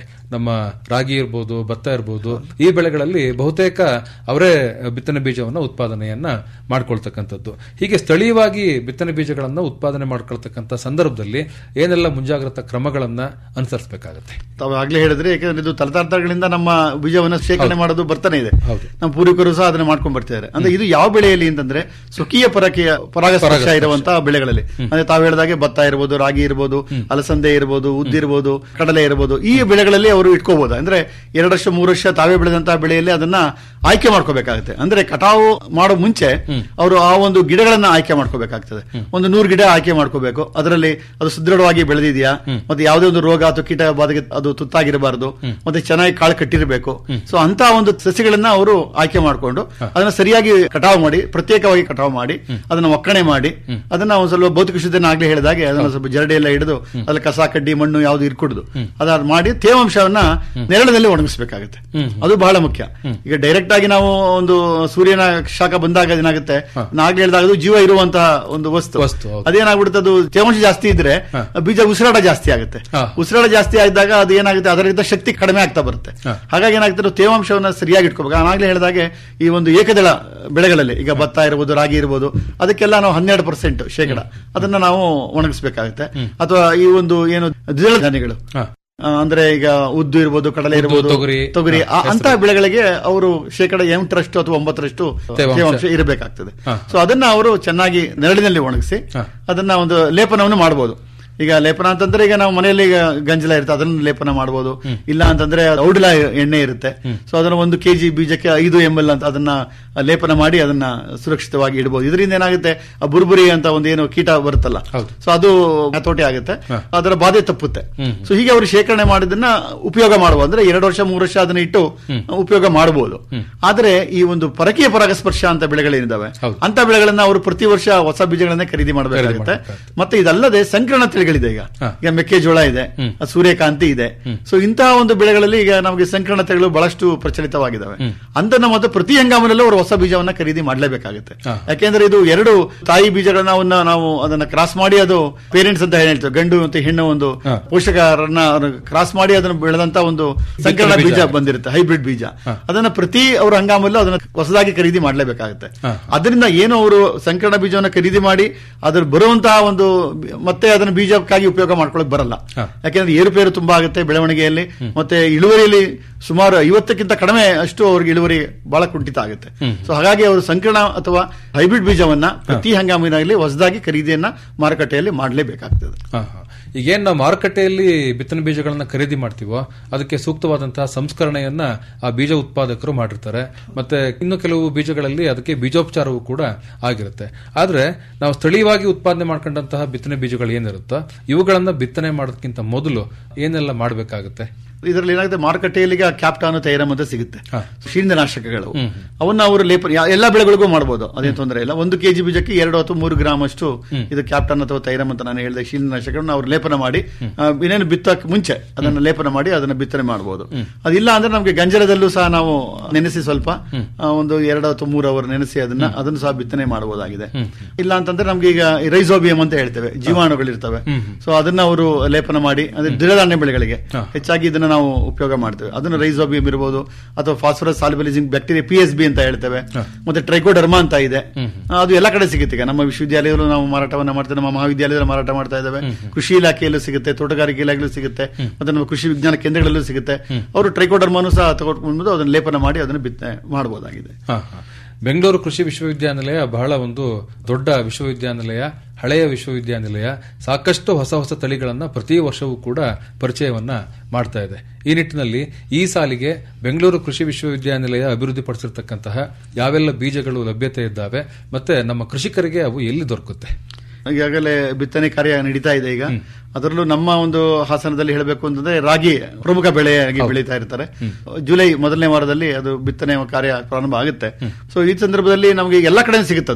ನಮ್ಮ ರಾಗಿ ಇರ್ಬೋದು ಭತ್ತ ಇರ್ಬೋದು ಈ ಬೆಳೆಗಳಲ್ಲಿ ಬಹುತೇಕ ಅವರೇ ಬಿತ್ತನೆ ಬೀಜವನ್ನ ಉತ್ಪಾದನೆಯನ್ನ ಮಾಡ್ಕೊಳ್ತಕ್ಕಂಥದ್ದು ಹೀಗೆ ಸ್ಥಳೀಯವಾಗಿ ಬಿತ್ತನೆ ಬೀಜಗಳನ್ನ ಉತ್ಪಾದನೆ ಮಾಡ್ಕೊಳ್ತಕ್ಕಂಥ ಸಂದರ್ಭದಲ್ಲಿ ಏನೆಲ್ಲ ಮುಂಜಾಗ್ರತಾ ಕ್ರಮಗಳನ್ನ ಅನುಸರಿಸಬೇಕಾಗತ್ತೆ ತಾವು ಆಗ್ಲೇ ಹೇಳಿದ್ರೆ ಯಾಕಂದ್ರೆ ಇದು ತಲತಲಾಂತರಗಳಿಂದ ನಮ್ಮ ಬೀಜವನ್ನ ಶೇಖರಣೆ ಮಾಡೋದು ಬರ್ತಾನೆ ಇದೆ ಹೌದು. ನಮ್ಮ ಪೂರ್ವಿಕರು ಸಹ ಅದನ್ನ ಮಾಡ್ಕೊಂಡ್ ಬರ್ತಿದ್ದಾರೆ ಅಂದ್ರೆ ಇದು ಯಾವ ಬೆಳೆಯಲ್ಲಿ ಅಂತಂದ್ರೆ ಸ್ವಕೀಯ ಪರಕೀಯ ಪರಾಗಸ್ಪರ್ಶ ಇರುವಂತಹ ಬೆಳೆಗಳಲ್ಲಿ ಅಂದ್ರೆ ತಾವು ಹೇಳಿದಾಗೆ ಭತ್ತ ಇರ್ಬೋದು ರಾಗಿ ಇರ್ಬೋದು ಅಲಸಂದೆ ಇರ್ಬೋದು ಉದ್ದಿರ್ಬೋದು ಕಡಲೆ ಇರ್ಬೋದು ಈ ಬೆಳೆಗಳಲ್ಲಿ ಅವರು ಇಟ್ಕೋಬಹುದು ಅಂದ್ರೆ ಎರಡು ವರ್ಷ ಮೂರು ವರ್ಷ ತಾವೇ ಬೆಳೆದಂತಹ ಬೆಳೆಯಲ್ಲಿ ಅದನ್ನ ಆಯ್ಕೆ ಮಾಡ್ಕೋಬೇಕಾಗುತ್ತೆ ಅಂದ್ರೆ ಕಟಾವು ಮಾಡೋ ಮುಂಚೆ ಅವರು ಆ ಒಂದು ಗಿಡಗಳನ್ನ ಆಯ್ಕೆ ಮಾಡ್ಕೋಬೇಕಾಗ್ತದೆ ಒಂದು ನೂರು ಗಿಡ ಆಯ್ಕೆ ಮಾಡ್ಕೋಬೇಕು ಅದರಲ್ಲಿ ಅದು ಸುದೃಢವಾಗಿ ಬೆಳೆದಿದೆಯಾ ಮತ್ತೆ ಯಾವುದೇ ಒಂದು ರೋಗ ಅಥವಾ ಕೀಟ ಬಾಧೆಗೆ ಅದು ತುತ್ತಾಗಿರಬಾರದು ಮತ್ತೆ ಚೆನ್ನಾಗಿ ಕಾಳು ಕಟ್ಟಿರಬೇಕು ಸೊ ಅಂತ ಒಂದು ಸಸಿಗಳನ್ನ ಅವರು ಆಯ್ಕೆ ಮಾಡಿಕೊಂಡು ಅದನ್ನ ಸರಿಯಾಗಿ ಕಟಾವು ಮಾಡಿ ಪ್ರತ್ಯೇಕವಾಗಿ ಕಟಾವು ಮಾಡಿ ಅದನ್ನ ಒಕ್ಕಣೆ ಮಾಡಿ ಅದನ್ನ ಒಂದು ಸ್ವಲ್ಪ ಭೌತಿಕ ಶುದ್ಧನ ಆಗ್ಲೇ ಹೇಳಿದಾಗೆ ಅದನ್ನ ಸ್ವಲ್ಪ ಜರಡಿ ಎಲ್ಲ ಹಿಡಿದು ಅದ್ರಲ್ಲಿ ಕಸ ಕಡ್ಡಿ ಮಣ್ಣು ಯಾವ್ದು ಇರ್ಕೂಡುದು ಅದಾದ್ ಮಾಡಿ ತೇವಾಂಶವನ್ನ ನೆರಳಿನಲ್ಲಿ ಒಣಗಿಸ್ಬೇಕಾಗುತ್ತೆ ಅದು ಬಹಳ ಮುಖ್ಯ ಈಗ ಡೈರೆಕ್ಟ್ ಆಗಿ ನಾವು ಒಂದು ಸೂರ್ಯನ ಶಾಖ ಬಂದಾಗ ಏನಾಗುತ್ತೆ ನಾಗ್ಲೇ ಹೇಳಿದಾಗ ಅದು ಜೀವ ಇರುವಂತಹ ಒಂದು ವಸ್ತು ವಸ್ತು, ಹೌದು. ಅದೇನಾಗ್ಬಿಡುತ್ತೆ ಅದು ತೇವಾಂಶ ಜಾಸ್ತಿ ಇದ್ರೆ ಬೀಜ ಉಸಿರಾಟ ಜಾಸ್ತಿ ಆಗುತ್ತೆ ಹಾ. ಉಸಿರಾಟ ಜಾಸ್ತಿ ಆದಾಗ ಅದು ಏನಾಗುತ್ತೆ ಅದರಿಂದ ಶಕ್ತಿ ಕಡಿಮೆ ಆಗ್ತಾ ಬರುತ್ತೆ ಹಾ. ಹಾಗಾಗಿ ಏನಾಗುತ್ತೆ ಅದು ತೇವಾಂಶವನ್ನ ಸರಿಯಾಗಿ ಇಟ್ಕೋಬೇಕು ನಾಗ್ಲೇ ಹೇಳಿದಾಗೆ ಈ ಒಂದು ಏಕದಳ ಬೆಳೆಗಳಲ್ಲಿ ಈಗ ಭತ್ತ ಇರ್ಬೋದು ರಾಗಿ ಇರ್ಬೋದು ಅದಕ್ಕೆಲ್ಲ ನಾವು ಹನ್ನೆರಡು ಪರ್ಸೆಂಟ್ ಶೇಕಡ ಅದನ್ನ ನಾವು ಒಣಗಿಸ್ಬೇಕಾಗುತ್ತೆ ಅಥವಾ ಈ ಒಂದು ಏನು ದ್ವಿದಳ ಧಾನ್ಯಗಳು ಹಾ. ಆ, ಅಂದ್ರೆ ಈಗ ಉದ್ದು ಇರ್ಬೋದು ಕಡಲೆ ಉದ್ದು, ಇರ್ಬೋದು ತೊಗರಿ, ತೊಗರಿ ಹಾ, ಆ- ಅಂತ ಬೆಳೆಗಳಿಗೆ ಅವರು ಶೇಕಡ ಎಂಟರಷ್ಟು ಅಥವಾ ಒಂಬತ್ತರಷ್ಟು ತೇವಾಂಶ. ತೇವಾಂಶ ಇರಬೇಕಾಗ್ತದೆ ಹಾ. ಸೊ ಅದನ್ನ ಅವರು ಚೆನ್ನಾಗಿ ನೆರಳಿನಲ್ಲಿ ಒಣಗಿಸಿ ಹಾ. ಅದನ್ನ ಒಂದು ಲೇಪನವನ್ನು ಮಾಡಬಹುದು ಈಗ ಲೇಪನ ಅಂತಂದ್ರೆ ಈಗ ನಾವು ಮನೆಯಲ್ಲಿ ಈಗ ಗಂಜಲ ಇರುತ್ತೆ ಅದನ್ನ ಲೇಪನ ಮಾಡಬಹುದು ಇಲ್ಲ ಅಂತಂದ್ರೆ ಔಡಲ ಎಣ್ಣೆ ಇರುತ್ತೆ ಸೊ ಅದನ್ನ ಒಂದು ಕೆಜಿ ಬೀಜಕ್ಕೆ ಐದು ಎಂ ಎಲ್ ಅಂತ ಅದನ್ನ ಲೇಪನ ಮಾಡಿ ಅದನ್ನ ಸುರಕ್ಷಿತವಾಗಿ ಇಡಬಹುದು ಇದರಿಂದ ಏನಾಗುತ್ತೆ ಆ ಬುರ್ಬುರಿ ಅಂತ ಒಂದು ಏನು ಕೀಟ ಬರುತ್ತಲ್ಲ ಹೌದು. ಸೊ ಅದು ಹತೋಟಿ ಆಗುತ್ತೆ ಹಾ. ಅದರ ಬಾಧೆ ತಪ್ಪುತ್ತೆ ಹ್ಮ್. ಸೊ ಹೀಗೆ ಅವರು ಶೇಖರಣೆ ಮಾಡಿದ್ದನ್ನ ಉಪಯೋಗ ಮಾಡಬಹುದು ಅಂದ್ರೆ ಎರಡು ವರ್ಷ ಮೂರು ವರ್ಷ ಅದನ್ನ ಇಟ್ಟು ಉಪಯೋಗ ಮಾಡಬಹುದು ಆದ್ರೆ ಈ ಒಂದು ಪರಕೀಯ ಪರಾಗಸ್ಪರ್ಶ ಅಂತ ಬೆಳೆಗಳೇನಿದಾವೆ ಹೌದು. ಅಂತ ಬೆಳೆಗಳನ್ನ ಅವರು ಪ್ರತಿ ವರ್ಷ ಹೊಸ ಬೀಜಗಳನ್ನೇ ಖರೀದಿ ಮಾಡಬೇಕಾಗುತ್ತೆ ಮಾಡ್ಬೇಕಾಗುತ್ತೆ. ಮತ್ತೆ ಇದಲ್ಲದೆ ಸಂಕರಣ ತಳಿಗಳಿದೆ ಈಗ ಹಾ. ಈಗ ಮೆಕ್ಕೆಜೋಳ ಇದೆ ಹ್ಮ್. ಆ ಸೂರ್ಯಕಾಂತಿ ಇದೆ ಸೊ ಇಂತಹ ಒಂದು ಬೆಳೆಗಳಲ್ಲಿ ಈಗ ನಮಗೆ ಸಂಕರಣ ತಳಿಗಳು ಬಹಳಷ್ಟು ಪ್ರಚಲಿತವಾಗಿದ್ದಾವೆ ಅಂತ ಮತ್ತೆ ಪ್ರತಿ ಹಂಗಾಮಿನಲ್ಲೂ ಅವರು ಹೊಸ ಬೀಜವನ್ನ ಖರೀದಿ ಮಾಡಲೇಬೇಕಾಗುತ್ತೆ ಹಾ. ಯಾಕೆಂದ್ರೆ ಇದು ಎರಡು ತಾಯಿ ಬೀಜಗಳನ್ನ ಅವನ್ನ ನಾವು ಅದನ್ನ ಕ್ರಾಸ್ ಮಾಡಿ ಅದು ಪೇರೆಂಟ್ಸ್ ಅಂತ ಹೇಳ್ತೇವೆ ಗಂಡು ಮತ್ತೆ ಹೆಣ್ಣು ಒಂದು ಹಾ. ಪೋಷಕರನ್ನ ಕ್ರಾಸ್ ಮಾಡಿ ಅದನ್ನ ಬೆಳೆದಂತ ಒಂದು ಸಂಕರಣ ಬೀಜ. ಬೀಜ ಬಂದಿರುತ್ತೆ ಹೈಬ್ರಿಡ್ ಬೀಜ ಹಾ. ಅದನ್ನ ಪ್ರತಿ ಅವ್ರ ಹಂಗಾಮಲ್ಲೂ ಅದನ್ನ ಹೊಸದಾಗಿ ಖರೀದಿ ಮಾಡಲೇಬೇಕಾಗುತ್ತೆ ಹಾ. ಅದರಿಂದ ಏನು ಅವರು ಸಂಕರಣ ಬೀಜವನ್ನ ಖರೀದಿ ಮಾಡಿ ಅದ್ರ ಬರುವಂತಹ ಒಂದು ಬಿ- ಮತ್ತೆ ಅದನ್ನ ಬೀಜಕ್ಕಾಗಿ ಉಪಯೋಗ ಮಾಡ್ಕೊಳಕ್ ಬರಲ್ಲ ಹಾ. ಯಾಕೆಂದ್ರೆ ಏರುಪೇರು ತುಂಬಾ ಆಗುತ್ತೆ ಬೆಳವಣಿಗೆಯಲ್ಲಿ ಮತ್ತೆ ಇಳುವರಿಯಲ್ಲಿ ಸುಮಾರು ಐವತ್ತಕ್ಕಿಂತ ಕಡಿಮೆ ಅಷ್ಟು ಅವ್ರಿಗೆ ಇಳುವರಿ ಬಹಳ ಕುಂಠಿತ ಆಗುತ್ತೆ ಸೊ ಹಾಗಾಗಿ ಅವರು ಸಂಕರಣ ಅಥವಾ ಹೈಬ್ರಿಡ್ ಬೀಜವನ್ನ ಪ್ರತಿ ಹಂಗಾಮಿನಲ್ಲಿ ಹೊಸದಾಗಿ ಖರೀದಿಯನ್ನ ಮಾರುಕಟ್ಟೆಯಲ್ಲಿ ಮಾಡಲೇಬೇಕಾಗ್ತದೆ ಹಾ, ಹಾ. ಈಗೇನ್ ನಾವು ಮಾರುಕಟ್ಟೆಯಲ್ಲಿ ಬಿತ್ತನೆ ಬೀಜಗಳನ್ನ ಖರೀದಿ ಮಾಡ್ತೀವೋ ಅದಕ್ಕೆ ಸೂಕ್ತವಾದಂತಹ ಸಂಸ್ಕರಣೆಯನ್ನ ಆ ಬೀಜ ಉತ್ಪಾದಕರು ಮಾಡಿರ್ತಾರೆ ಮತ್ತೆ ಇನ್ನು ಕೆಲವು ಬೀಜಗಳಲ್ಲಿ ಅದಕ್ಕೆ ಬೀಜೋಪಚಾರವೂ ಕೂಡ ಆಗಿರುತ್ತೆ ಆದ್ರೆ ನಾವು ಸ್ಥಳೀಯವಾಗಿ ಉತ್ಪಾದನೆ ಮಾಡ್ಕೊಂಡಂತಹ ಬಿತ್ತನೆ ಬೀಜಗಳು ಏನಿರುತ್ತೋ ಇವುಗಳನ್ನ ಬಿತ್ತನೆ ಮಾಡೋದಕ್ಕಿಂತ ಮೊದಲು ಏನೆಲ್ಲ ಮಾಡಬೇಕಾಗುತ್ತೆ ಇದರಲ್ಲಿ ಏನಾಗುತ್ತೆ ಮಾರುಕಟ್ಟೆಯಲ್ಲಿ ಈಗ ಕ್ಯಾಪ್ಟಾನ್ ತೈರಮ್ ಅಂತ ಸಿಗುತ್ತೆ ಹಾ. ಶಿಲೀಂಧ್ರನಾಶಕಗಳು ಅವನ್ನ ಅವರು ಲೇಪ ಯಾ- ಎಲ್ಲಾ ಬೆಳೆಗಳಿಗೂ ಮಾಡಬಹುದು ಅದೇನು ತೊಂದರೆ ಇಲ್ಲ ಒಂದು ಕೆಜಿ ಬೀಜಕ್ಕೆ ಎರಡು ಅಥವಾ ಮೂರು ಗ್ರಾಮ್ ಅಷ್ಟು ಇದು ಕ್ಯಾಪ್ಟನ್ ಅಥವಾ ತೈರಮ್ ಅಂತ ನಾನು ಹೇಳಿದೆ ಶಿಲೀಂಧ್ರನಾಶಕಗಳನ್ನ ಅವ್ರು ಲೇಪನ ಮಾಡಿ ಆ, ಇನ್ನೇನು ಬಿತ್ತಕ್ಕೆ ಮುಂಚೆ ಅದನ್ನ ಲೇಪನ ಮಾಡಿ ಅದನ್ನ ಬಿತ್ತನೆ ಮಾಡಬಹುದು ಅದಿಲ್ಲ ಅಂದ್ರೆ ನಮಗೆ ಗಂಜಲದಲ್ಲೂ ಸಹ ನಾವು ನೆನೆಸಿ ಸ್ವಲ್ಪ ಆ, ಒಂದು ಎರಡು ಅಥವಾ ಮೂರು ಅವರ್ ನೆನೆಸಿ ಅದನ್ನ ಅದನ್ನು ಸಹ ಬಿತ್ತನೆ ಮಾಡಬಹುದಾಗಿದೆ ಇಲ್ಲ ಅಂತಂದ್ರೆ ನಮ್ಗೆ ಈಗ ರೈಸೋಬಿಯಂ ಅಂತ ಹೇಳ್ತೇವೆ ಜೀವಾಣುಗಳಿರ್ತವೆ ಸೊ ಅದನ್ನ ಅವರು ಲೇಪನ ಮಾಡಿ ಅಂದ್ರೆ ದ್ವಿಧಾನ್ಯ ಬೆಳೆಗಳಿಗೆ ಹೆಚ್ಚಾಗಿ ಇದನ್ನ ನಾವು ಉಪಯೋಗ ಮಾಡ್ತೇವೆ ಅದನ್ನು ರೈಸೋಬಿಯಂ ಇರಬಹುದು ಅಥವಾ phosphorus solubilising bacteria P S B ಅಂತ ಹೇಳ್ತೇವೆ ಮತ್ತೆ ಟ್ರೈಕೋಡರ್ಮಾ ಅಂತ ಇದೆ ಆ, ಅದು ಎಲ್ಲ ಕಡೆ ಸಿಗುತ್ತೆ ಈಗ ನಮ್ಮ ವಿಶ್ವವಿದ್ಯಾಲಯದಲ್ಲೂ ನಾವು ಮಾರಾಟವನ್ನ ಮಾಡ್ತೇವೆ ನಮ್ಮ ಮಹಾವಿದ್ಯಾಲಯದಲ್ಲಿ ಮಾರಾಟ ಮಾಡ್ತಾ ಇದ್ದೇವೆ ಕೃಷಿ ಇಲಾಖೆಯಲ್ಲೂ ಸಿಗುತ್ತೆ ತೋಟಗಾರಿಕೆ ಇಲಾಖೆಯಲ್ಲೂ ಸಿಗುತ್ತೆ ಮತ್ತೆ ನಮ್ಮ ಕೃಷಿ ವಿಜ್ಞಾನ ಕೇಂದ್ರಗಳಲ್ಲೂ ಸಿಗುತ್ತೆ ಅವರು ಟ್ರೈಕೋಡರ್ಮಾನು ಸಹ ತಗೊಂಡು ಅದನ್ನು ಲೇಪನ ಮಾಡಿ ಅದನ್ನು ಬಿತ್ತನೆ ಮಾಡಬಹುದಾಗಿದೆ ಹಾ, ಹಾ. ಬೆಂಗಳೂರು ಕೃಷಿ ವಿಶ್ವವಿದ್ಯಾನಿಲಯ ಬಹಳ ಒಂದು ದೊಡ್ಡ ವಿಶ್ವವಿದ್ಯಾನಿಲಯ ಹಳೆಯ ವಿಶ್ವವಿದ್ಯಾನಿಲಯ ಸಾಕಷ್ಟು ಹೊಸ ಹೊಸ ತಳಿಗಳನ್ನ ಪ್ರತಿ ವರ್ಷವೂ ಕೂಡ ಪರಿಚಯವನ್ನ ಮಾಡ್ತಾ ಇದೆ ಈ ನಿಟ್ಟಿನಲ್ಲಿ ಈ ಸಾಲಿಗೆ ಬೆಂಗಳೂರು ಕೃಷಿ ವಿಶ್ವವಿದ್ಯಾನಿಲಯ ಅಭಿವೃದ್ಧಿಪಡಿಸಿರ್ತಕ್ಕಂತಹ ಯಾವೆಲ್ಲ ಬೀಜಗಳು ಲಭ್ಯತೆ ಇದ್ದಾವೆ ಮತ್ತೆ ನಮ್ಮ ಕೃಷಿಕರಿಗೆ ಅವು ಎಲ್ಲಿ ದೊರಕುತ್ತೆ ಈಗಾಗಲೇ ಬಿತ್ತನೆ ಕಾರ್ಯ ನಡೀತಾ ಇದೆ ಈಗ ಅದರಲ್ಲೂ ನಮ್ಮ ಒಂದು ಹಾಸನದಲ್ಲಿ ಹೇಳಬೇಕು ಅಂತಂದ್ರೆ ರಾಗಿ ಪ್ರಮುಖ ಬೆಳೆಯಾಗಿ ಬೆಳೀತಾ ಇರ್ತಾರೆ ಜುಲೈ ಮೊದಲನೇ ವಾರದಲ್ಲಿ ಅದು ಬಿತ್ತನೆ ಕಾರ್ಯ ಪ್ರಾರಂಭ ಆಗುತ್ತೆ ಸೊ ಈ ಸಂದರ್ಭದಲ್ಲಿ ನಮಗೆ ಎಲ್ಲ ಕಡೆ ಸಿಗುತ್ತೆ ಅದು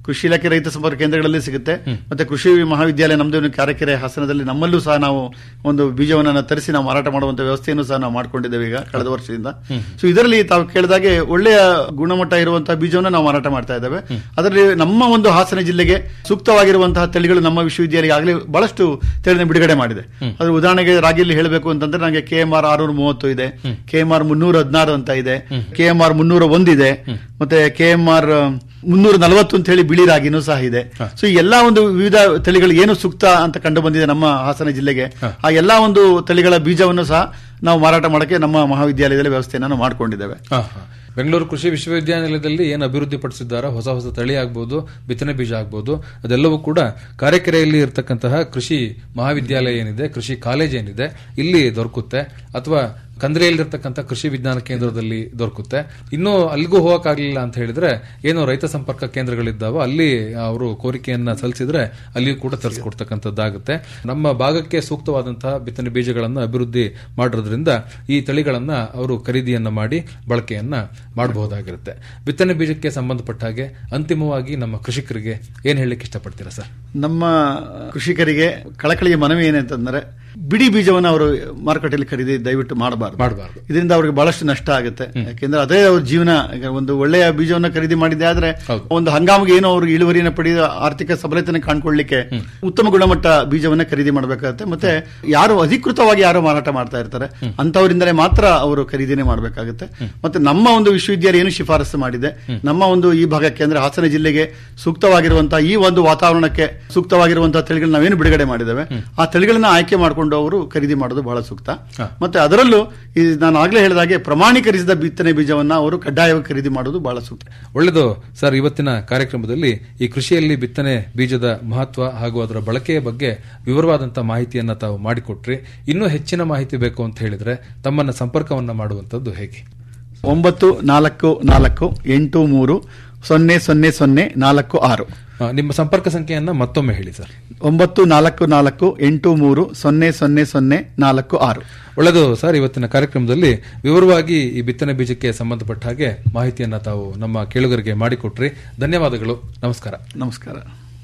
ಕೃಷಿ ಇಲಾಖೆ ರೈತ ಸಂಪರ್ಕ ಕೇಂದ್ರಗಳಲ್ಲಿ ಸಿಗುತ್ತೆ ಮತ್ತೆ ಕೃಷಿ ಮಹಾವಿದ್ಯಾಲಯ ನಮ್ದು ಕಾರಕೆರೆ ಹಾಸನದಲ್ಲಿ ನಮ್ಮಲ್ಲೂ ಸಹ ನಾವು ಒಂದು ಬೀಜವನ್ನ ತರಿಸಿ ನಾವು ಮಾರಾಟ ಮಾಡುವಂತ ವ್ಯವಸ್ಥೆಯನ್ನು ಸಹ ನಾವು ಮಾಡ್ಕೊಂಡಿದ್ದೇವೆ ಈಗ ಕಳೆದ ವರ್ಷದಿಂದ ಸೊ ಇದರಲ್ಲಿ ತಾವು ಕೇಳಿದಾಗೆ ಒಳ್ಳೆಯ ಗುಣಮಟ್ಟ ಇರುವಂತಹ ಬೀಜವನ್ನ ನಾವು ಮಾರಾಟ ಮಾಡ್ತಾ ಇದ್ದೇವೆ ಅದರಲ್ಲಿ ನಮ್ಮ ಒಂದು ಹಾಸನ ಜಿಲ್ಲೆಗೆ ಸೂಕ್ತವಾಗಿರುವಂತಹ ತಳಿಗಳು ನಮ್ಮ ವಿಶ್ವವಿದ್ಯಾಲಯ ಆಗಲೇ ಬಹಳಷ್ಟು ತಳಿನ ಬಿಡುಗಡೆ ಮಾಡಿದೆ ಅದ್ರ ಉದಾಹರಣೆಗೆ ರಾಗಿಯಲ್ಲಿ ಹೇಳಬೇಕು ಅಂತಂದ್ರೆ ನನಗೆ ಕೆ ಎಂ ಆರ್ ಆರ್ನೂರ ಮೂವತ್ತು ಇದೆ ಕೆ ಎಂ ಆರ್ ಮುನ್ನೂರ ಹದಿನಾರು ಅಂತ ಇದೆ ಕೆ ಎಂ ಆರ್ ಮುನ್ನೂರ ಒಂದಿದೆ ಮತ್ತೆ ಕೆ ಎಂ ಆರ್ ಮುನ್ನೂರ ನಲವತ್ತು ಅಂತ ಹೇಳಿ ಬಿಳಿ ರಾಗಿನೂ ಸಹ ಇದೆ ಸೊ ಈ ಎಲ್ಲಾ ಒಂದು ವಿವಿಧ ತಳಿಗಳು ಏನು ಸೂಕ್ತ ಅಂತ ಕಂಡು ಬಂದಿದೆ ನಮ್ಮ ಹಾಸನ ಜಿಲ್ಲೆಗೆ ಆ ಎಲ್ಲಾ ಒಂದು ತಳಿಗಳ ಬೀಜವನ್ನು ಸಹ ನಾವು ಮಾರಾಟ ಮಾಡಕ್ಕೆ ನಮ್ಮ ಮಹಾವಿದ್ಯಾಲಯದಲ್ಲಿ ವ್ಯವಸ್ಥೆಯನ್ನು ನಾವು ಮಾಡ್ಕೊಂಡಿದ್ದೇವೆ ಹಾ, ಹಾ. ಬೆಂಗಳೂರು ಕೃಷಿ ವಿಶ್ವವಿದ್ಯಾನಿಲಯದಲ್ಲಿ ಏನು ಅಭಿವೃದ್ಧಿ ಪಡಿಸಿದ್ದಾರೋ ಹೊಸ ಹೊಸ ತಳಿ ಆಗ್ಬೋದು ಬಿತ್ತನೆ ಬೀಜ ಆಗ್ಬೋದು ಅದೆಲ್ಲವೂ ಕೂಡ ಕಾರೆಕೆರೆಯಲ್ಲಿ ಇರತಕ್ಕಂತಹ ಕೃಷಿ ಮಹಾವಿದ್ಯಾಲಯ ಏನಿದೆ ಕೃಷಿ ಕಾಲೇಜ್ ಏನಿದೆ ಇಲ್ಲಿ ದೊರಕುತ್ತೆ ಅಥವಾ ಕಂದ್ರೆಯಲ್ಲಿರ್ತಕ್ಕಂಥ ಕೃಷಿ ವಿಜ್ಞಾನ ಕೇಂದ್ರದಲ್ಲಿ ದೊರಕುತ್ತೆ ಇನ್ನೂ ಅಲ್ಲಿಗೂ ಹೋಗಕ್ಕಾಗಲಿಲ್ಲ ಅಂತ ಹೇಳಿದ್ರೆ ಏನು ರೈತ ಸಂಪರ್ಕ ಕೇಂದ್ರಗಳಿದ್ದಾವೋ ಅಲ್ಲಿ ಅವರು ಕೋರಿಕೆಯನ್ನ ಸಲ್ಲಿಸಿದ್ರೆ ಅಲ್ಲಿಯೂ ಕೂಡ ತರಿಸ್ಕೊಡ್ತಕ್ಕಂಥದ್ದಾಗುತ್ತೆ ನಮ್ಮ ಭಾಗಕ್ಕೆ ಸೂಕ್ತವಾದಂತಹ ಬಿತ್ತನೆ ಬೀಜಗಳನ್ನು ಅಭಿವೃದ್ಧಿ ಮಾಡಿರೋದ್ರಿಂದ ಈ ತಳಿಗಳನ್ನ ಅವರು ಖರೀದಿಯನ್ನ ಮಾಡಿ ಬಳಕೆಯನ್ನ ಮಾಡಬಹುದಾಗಿರುತ್ತೆ ಬಿತ್ತನೆ ಬೀಜಕ್ಕೆ ಸಂಬಂಧಪಟ್ಟ ಹಾಗೆ ಅಂತಿಮವಾಗಿ ನಮ್ಮ ಕೃಷಿಕರಿಗೆ ಏನ್ ಹೇಳಲಿಕ್ಕೆ ಇಷ್ಟಪಡ್ತೀರಾ ಸರ್ ನಮ್ಮ ಕೃಷಿಕರಿಗೆ ಕಳಕಳಿಯ ಮನವಿ ಏನಂತಂದ್ರೆ ಬಿಡಿ ಬೀಜವನ್ನು ಅವರು ಮಾರುಕಟ್ಟೆಯಲ್ಲಿ ಖರೀದಿ ದಯವಿಟ್ಟು ಮಾಡಬಾರದು ಮಾಡಬಾರ್ದು ಇದರಿಂದ ಅವ್ರಿಗೆ ಬಹಳಷ್ಟು ನಷ್ಟ ಆಗುತ್ತೆ ಯಾಕೆಂದ್ರೆ ಅದೇ ಅವ್ರ ಜೀವನ ಈಗ ಒಂದು ಒಳ್ಳೆಯ ಬೀಜವನ್ನು ಖರೀದಿ ಮಾಡಿದೆ ಆದ್ರೆ ಒಂದು ಹಂಗಾಮಿಗೆ ಏನೋ ಅವ್ರಿಗೆ ಇಳುವರಿಯನ್ನು ಪಡೆದ ಆರ್ಥಿಕ ಸಬಲತೆಯನ್ನು ಕಾಣ್ಕೊಳ್ಳಿಕ್ಕೆ ಉತ್ತಮ ಗುಣಮಟ್ಟ ಬೀಜವನ್ನ ಖರೀದಿ ಮಾಡಬೇಕಾಗುತ್ತೆ ಮತ್ತೆ ಯಾರು ಅಧಿಕೃತವಾಗಿ ಯಾರು ಮಾರಾಟ ಮಾಡ್ತಾ ಇರ್ತಾರೆ ಅಂತವರಿಂದಲೇ ಮಾತ್ರ ಅವರು ಖರೀದಿನೇ ಮಾಡಬೇಕಾಗುತ್ತೆ ಮತ್ತೆ ನಮ್ಮ ಒಂದು ವಿಶ್ವವಿದ್ಯಾಲಯ ಏನು ಶಿಫಾರಸು ಮಾಡಿದೆ ನಮ್ಮ ಒಂದು ಈ ಭಾಗಕ್ಕೆ ಅಂದ್ರೆ ಹಾಸನ ಜಿಲ್ಲೆಗೆ ಸೂಕ್ತವಾಗಿರುವಂತಹ ಈ ಒಂದು ವಾತಾವರಣಕ್ಕೆ ಸೂಕ್ತವಾಗಿರುವಂತಹ ತಳಿಗಳನ್ನ ನಾವೇನು ಬಿಡುಗಡೆ ಮಾಡಿದ್ದೇವೆ ಆ ತಳಿಗಳನ್ನ ಆಯ್ಕೆ ಮಾಡಿಕೊಂಡು ಅವರು ಖರೀದಿ ಮಾಡೋದು ಬಹಳ ಸೂಕ್ತ ಮತ್ತೆ ಅದರಲ್ಲೂ ಈ ನಾನು ಆಗ್ಲೇ ಹೇಳಿದಾಗೆ ಪ್ರಮಾಣೀಕರಿಸಿದ ಬಿತ್ತನೆ ಬೀಜವನ್ನ ಅವರು ಕಡ್ಡಾಯವಾಗಿ ಖರೀದಿ ಮಾಡೋದು ಬಹಳ ಸೂಕ್ತ ಒಳ್ಳೆಯದು ಸರ್ ಇವತ್ತಿನ ಕಾರ್ಯಕ್ರಮದಲ್ಲಿ ಈ ಕೃಷಿಯಲ್ಲಿ ಬಿತ್ತನೆ ಬೀಜದ ಮಹತ್ವ ಹಾಗೂ ಅದರ ಬಳಕೆಯ ಬಗ್ಗೆ ವಿವರವಾದಂತಹ ಮಾಹಿತಿಯನ್ನ ತಾವು ಮಾಡಿಕೊಟ್ರಿ ಇನ್ನೂ ಹೆಚ್ಚಿನ ಮಾಹಿತಿ ಬೇಕು ಅಂತ ಹೇಳಿದ್ರೆ ತಮ್ಮನ್ನ ಸಂಪರ್ಕವನ್ನ ಮಾಡುವಂತದ್ದು ಹೇಗೆ ಒಂಬತ್ತು ನಾಲ್ಕು ನಾಲ್ಕು ಎಂಟು ಮೂರು ಸೊನ್ನೆ ಸೊನ್ನೆ ಸೊನ್ನೆ ನಾಲ್ಕು ಆರು ಆ, ನಿಮ್ಮ ಸಂಪರ್ಕ ಸಂಖ್ಯೆಯನ್ನ ಮತ್ತೊಮ್ಮೆ ಹೇಳಿ ಸರ್ ಒಂಬತ್ತು ನಾಲ್ಕು ನಾಲ್ಕು ಎಂಟು ಮೂರು ಸೊನ್ನೆ ಸೊನ್ನೆ ಸೊನ್ನೆ ನಾಲ್ಕು ಆರು ಒಳ್ಳೆಯದು ಸರ್ ಇವತ್ತಿನ ಕಾರ್ಯಕ್ರಮದಲ್ಲಿ ವಿವರವಾಗಿ ಈ ಬಿತ್ತನೆ ಬೀಜಕ್ಕೆ ಸಂಬಂಧಪಟ್ಟ ಹಾಗೆ ಮಾಹಿತಿಯನ್ನ ತಾವು ನಮ್ಮ ಕೇಳುಗರಿಗೆ ಮಾಡಿಕೊಟ್ರಿ ಧನ್ಯವಾದಗಳು ನಮಸ್ಕಾರ ನಮಸ್ಕಾರ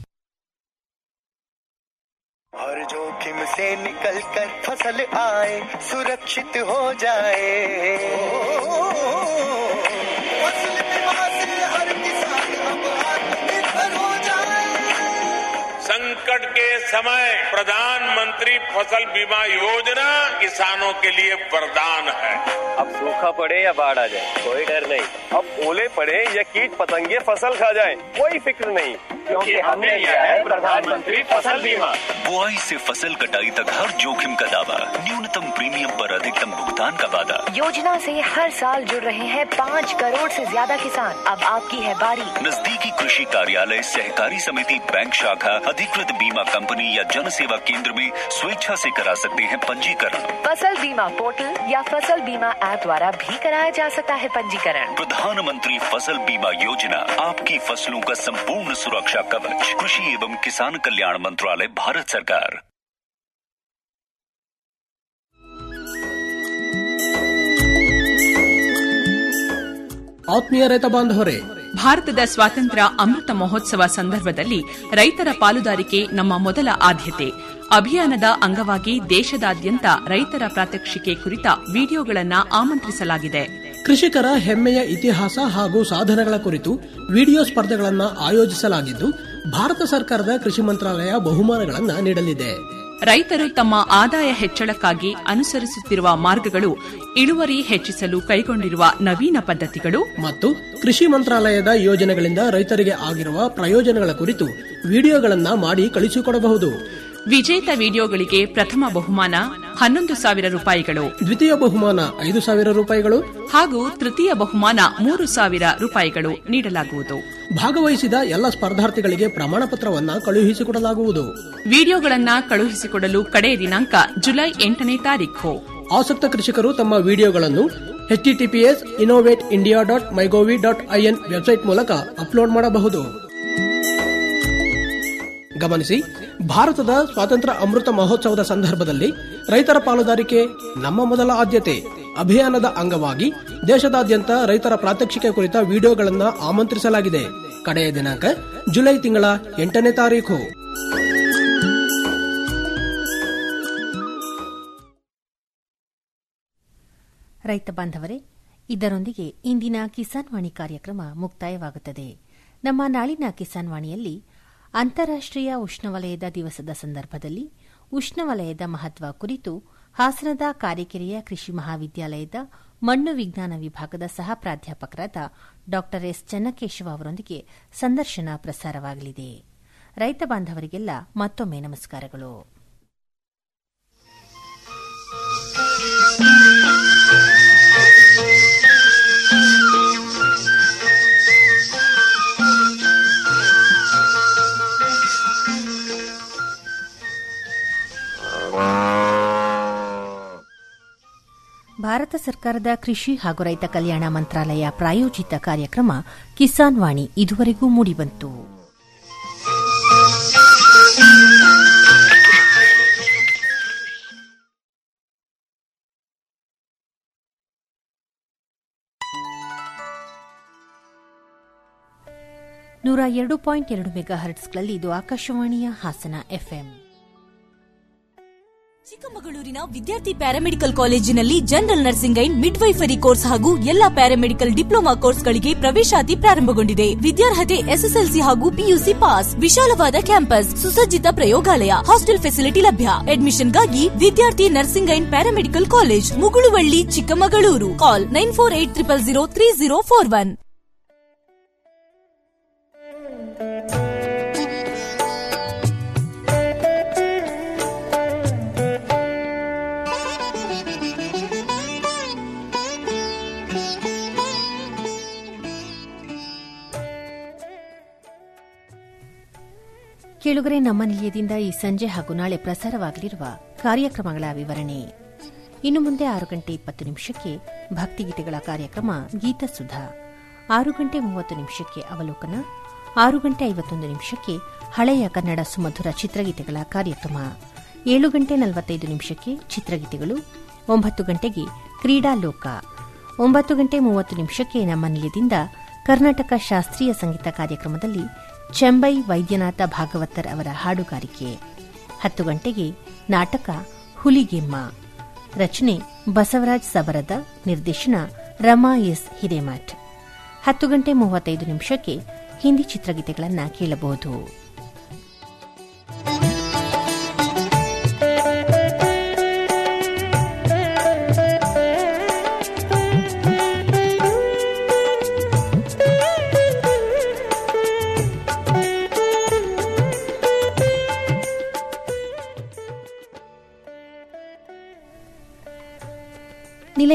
हर जोखिम से निकल कर फसल आए सुरक्षित हो जाए फसल बीमा से हर किसान अब आत्मनिर्भर हो जाए संकट के समय प्रधानमंत्री फसल बीमा योजना किसानों के लिए वरदान है अब सूखा पड़े या बाढ़ आ जाए कोई डर नहीं अब ओले पड़े या कीट पतंगे फसल खा जाए कोई फिक्र नहीं क्योंकि हमने लिया है प्रधानमंत्री फसल बीमा बुआई से फसल कटाई तक हर जोखिम का दावा न्यूनतम प्रीमियम पर अधिकतम भुगतान का वादा योजना से हर साल जुड़ रहे हैं पाँच करोड़ से ज्यादा किसान अब आपकी है बारी नजदीकी कृषि कार्यालय सहकारी समिति बैंक शाखा अधिकृत बीमा कंपनी या जन सेवा केंद्र में स्वेच्छा से करा सकते हैं पंजीकरण फसल बीमा पोर्टल या फसल बीमा ऐप द्वारा भी कराया जा सकता है पंजीकरण प्रधानमंत्री फसल बीमा योजना आपकी फसलों का संपूर्ण सुरक्षा कवच कृषि एवं किसान कल्याण मंत्रालय भारत सरकार ಆತ್ಮೀಯ ರೈತ ಬಾಂಧವರೇ ಭಾರತದ ಸ್ವಾತಂತ್ರ್ಯ ಅಮೃತ ಮಹೋತ್ಸವ ಸಂದರ್ಭದಲ್ಲಿ ರೈತರ ಪಾಲುದಾರಿಕೆ ನಮ್ಮ ಮೊದಲ ಆದ್ಯತೆ ಅಭಿಯಾನದ ಅಂಗವಾಗಿ ದೇಶದಾದ್ಯಂತ ರೈತರ ಪ್ರಾತ್ಯಕ್ಷಿಕೆ ಕುರಿತ ವಿಡಿಯೋಗಳನ್ನು ಆಮಂತ್ರಿಸಲಾಗಿದೆ ಕೃಷಿಕರ ಹೆಮ್ಮೆಯ ಇತಿಹಾಸ ಹಾಗೂ ಸಾಧನೆಗಳ ಕುರಿತು ವಿಡಿಯೋ ಸ್ಪರ್ಧೆಗಳನ್ನು ಆಯೋಜಿಸಲಾಗಿದ್ದು ಭಾರತ ಸರ್ಕಾರದ ಕೃಷಿ ಮಂತ್ರಾಲಯ ಬಹುಮಾನಗಳನ್ನು ನೀಡಲಿದೆ ರೈತರು ತಮ್ಮ ಆದಾಯ ಹೆಚ್ಚಳಕ್ಕಾಗಿ ಅನುಸರಿಸುತ್ತಿರುವ ಮಾರ್ಗಗಳು ಇಳುವರಿ ಹೆಚ್ಚಿಸಲು ಕೈಗೊಂಡಿರುವ ನವೀನ ಪದ್ಧತಿಗಳು ಮತ್ತು ಕೃಷಿ ಮಂತ್ರಾಲಯದ ಯೋಜನೆಗಳಿಂದ ರೈತರಿಗೆ ಆಗಿರುವ ಪ್ರಯೋಜನಗಳ ಕುರಿತು ವಿಡಿಯೋಗಳನ್ನು ಮಾಡಿ ಕಳಿಸಿಕೊಡಬಹುದು ವಿಜೇತ ವಿಡಿಯೋಗಳಿಗೆ ಪ್ರಥಮ ಬಹುಮಾನ ಹನ್ನೊಂದು ಸಾವಿರ ರೂಪಾಯಿಗಳು ದ್ವಿತೀಯ ಬಹುಮಾನ ಐದು ಸಾವಿರ ರೂಪಾಯಿಗಳು ಹಾಗೂ ತೃತೀಯ ಬಹುಮಾನ ಮೂರು ಸಾವಿರ ರೂಪಾಯಿಗಳು ನೀಡಲಾಗುವುದು ಭಾಗವಹಿಸಿದ ಎಲ್ಲ ಸ್ಪರ್ಧಾರ್ಥಿಗಳಿಗೆ ಪ್ರಮಾಣ ಪತ್ರವನ್ನ ಕಳುಹಿಸಿಕೊಡಲಾಗುವುದು ವಿಡಿಯೋಗಳನ್ನ ಕಳುಹಿಸಿಕೊಡಲು ಕಡೆ ದಿನಾಂಕ ಜುಲೈ ಎಂಟನೇ ತಾರೀಖು ಆಸಕ್ತ ಕೃಷಿಕರು ತಮ್ಮ ವಿಡಿಯೋಗಳನ್ನು HTTPS innovate India dot mygov dot IN website ಮೂಲಕ ಅಪ್ಲೋಡ್ ಮಾಡಬಹುದು ಗಮನಿಸಿ ಭಾರತದ ಸ್ವಾತಂತ್ರ್ಯ ಅಮೃತ ಮಹೋತ್ಸವದ ಸಂದರ್ಭದಲ್ಲಿ ರೈತರ ಪಾಲುದಾರಿಕೆ ನಮ್ಮ ಮೊದಲ ಆದ್ಯತೆ ಅಭಿಯಾನದ ಅಂಗವಾಗಿ ದೇಶದಾದ್ಯಂತ ರೈತರ ಪ್ರಾತ್ಯಕ್ಷಿಕೆ ಕುರಿತ ವಿಡಿಯೋಗಳನ್ನು ಆಮಂತ್ರಿಸಲಾಗಿದೆ ಕಡೆಯ ದಿನಾಂಕ ಜುಲೈ ತಿಂಗಳ ಎಂಟನೇ ತಾರೀಕು ರೈತ ಬಾಂಧವರೇ ಇದರೊಂದಿಗೆ ಇಂದಿನ ಕಿಸಾನ್ ವಾಣಿ ಕಾರ್ಯಕ್ರಮ ಮುಕ್ತಾಯವಾಗುತ್ತದೆ ನಮ್ಮ ನಾಳಿನ ಕಿಸಾನ್ ವಾಣಿಯಲ್ಲಿ ಅಂತಾರಾಷ್ಟೀಯ ಉಷ್ಣವಲಯದ ದಿವಸದ ಸಂದರ್ಭದಲ್ಲಿ ಉಷ್ಣವಲಯದ ಮಹತ್ವ ಕುರಿತು ಹಾಸನದ ಕಾರಿಕೆರೆಯ ಕೃಷಿ ಮಹಾವಿದ್ಯಾಲಯದ ಮಣ್ಣು ವಿಜ್ಞಾನ ವಿಭಾಗದ ಸಹ ಪ್ರಾಧ್ಯಾಪಕರಾದ ಡಾ ಎಸ್ ಚೆನ್ನಕೇಶವ ಅವರೊಂದಿಗೆ ಸಂದರ್ಶನ ಪ್ರಸಾರವಾಗಲಿದೆ ರೈತ ಬಾಂಧವರಿಗೆಲ್ಲ ಮತ್ತೊಮ್ಮೆ ನಮಸ್ಕಾರಗಳು ಭಾರತ ಸರ್ಕಾರದ ಕೃಷಿ ಹಾಗೂ ರೈತ ಕಲ್ಯಾಣ ಮಂತ್ರಾಲಯ ಪ್ರಾಯೋಜಿತ ಕಾರ್ಯಕ್ರಮ ಕಿಸಾನ್ ವಾಣಿ ಇದುವರೆಗೂ ಮೂಡಿಬಂತು ನೂರ ಎರಡು ಪಾಯಿಂಟ್ ಎರಡು ಮೆಗಾ ಹರ್ಟ್ಸ್ಗಳಲ್ಲಿ ಇದು ಆಕಾಶವಾಣಿಯ ಹಾಸನ ಎಫ್ಎಂ ಚಿಕ್ಕಮಗಳೂರಿನ ವಿದ್ಯಾರ್ಥಿ ಪ್ಯಾರಾಮೆಡಿಕಲ್ ಕಾಲೇಜಿನಲ್ಲಿ general nursing and midwifery course ಹಾಗೂ ಎಲ್ಲಾ ಪ್ಯಾರಾಮೆಡಿಕಲ್ ಡಿಪ್ಲೊಮಾ ಕೋರ್ಸ್ಗಳಿಗೆ ಪ್ರವೇಶಾತಿ ಪ್ರಾರಂಭಗೊಂಡಿದೆ ವಿದ್ಯಾರ್ಹತೆ ಎಸ್ಎಸ್ಎಲ್ಸಿ ಹಾಗೂ ಪಿಯುಸಿ ಪಾಸ್ ವಿಶಾಲವಾದ ಕ್ಯಾಂಪಸ್ ಸುಸಜ್ಜಿತ ಪ್ರಯೋಗಾಲಯ ಹಾಸ್ಟೆಲ್ ಫೆಸಿಲಿಟಿ ಲಭ್ಯ ಅಡ್ಮಿಷನ್ಗಾಗಿ ವಿದ್ಯಾರ್ಥಿ nursing and paramedical college Muguluvalli Chikkamagaluru call nine four eight triple zero three zero four one ಕೇಳುಗರೆ ನಮ್ಮ ನಿಲಯದಿಂದ ಈ ಸಂಜೆ ಹಾಗೂ ನಾಳೆ ಪ್ರಸಾರವಾಗಲಿರುವ ಕಾರ್ಯಕ್ರಮಗಳ ವಿವರಣೆ ಇನ್ನು ಮುಂದೆ ಆರು ಗಂಟೆ ಇಪ್ಪತ್ತು ನಿಮಿಷಕ್ಕೆ ಭಕ್ತಿಗೀತೆಗಳ ಕಾರ್ಯಕ್ರಮ ಗೀತಸುಧಾ ಆರು ಗಂಟೆ ಮೂವತ್ತು ನಿಮಿಷಕ್ಕೆ ಅವಲೋಕನ ಆರು ಗಂಟೆ ಐವತ್ತೊಂದು ನಿಮಿಷಕ್ಕೆ ಹಳೆಯ ಕನ್ನಡ ಸುಮಧುರ ಚಿತ್ರಗೀತೆಗಳ ಕಾರ್ಯಕ್ರಮ ಏಳು ಗಂಟೆ ನಲವತ್ತೈದು ನಿಮಿಷಕ್ಕೆ ಚಿತ್ರಗೀತೆಗಳು ಒಂಬತ್ತು ಗಂಟೆಗೆ ಕ್ರೀಡಾ ಲೋಕ ಒಂಬತ್ತು ಗಂಟೆ ಮೂವತ್ತು ನಿಮಿಷಕ್ಕೆ ನಮ್ಮ ನಿಲಯದಿಂದ ಕರ್ನಾಟಕ ಶಾಸ್ತ್ರೀಯ ಸಂಗೀತ ಕಾರ್ಯಕ್ರಮದಲ್ಲಿ ಚೆಂಬೈ ವೈದ್ಯನಾಥ ಭಾಗವತರ್ ಅವರ ಹಾಡುಗಾರಿಕೆ ಹತ್ತು ಗಂಟೆಗೆ ನಾಟಕ ಹುಲಿಗೆಮ್ಮ ರಚನೆ ಬಸವರಾಜ್ ಸಬರದ ನಿರ್ದೇಶನ ರಮಾ ಎಸ್ ಹಿರೇಮಠ್ ಹತ್ತು ಗಂಟೆ ಮೂವತ್ತೈದು ನಿಮಿಷಕ್ಕೆ ಹಿಂದಿ ಚಿತ್ರಗೀತೆಗಳನ್ನು ಕೇಳಬಹುದು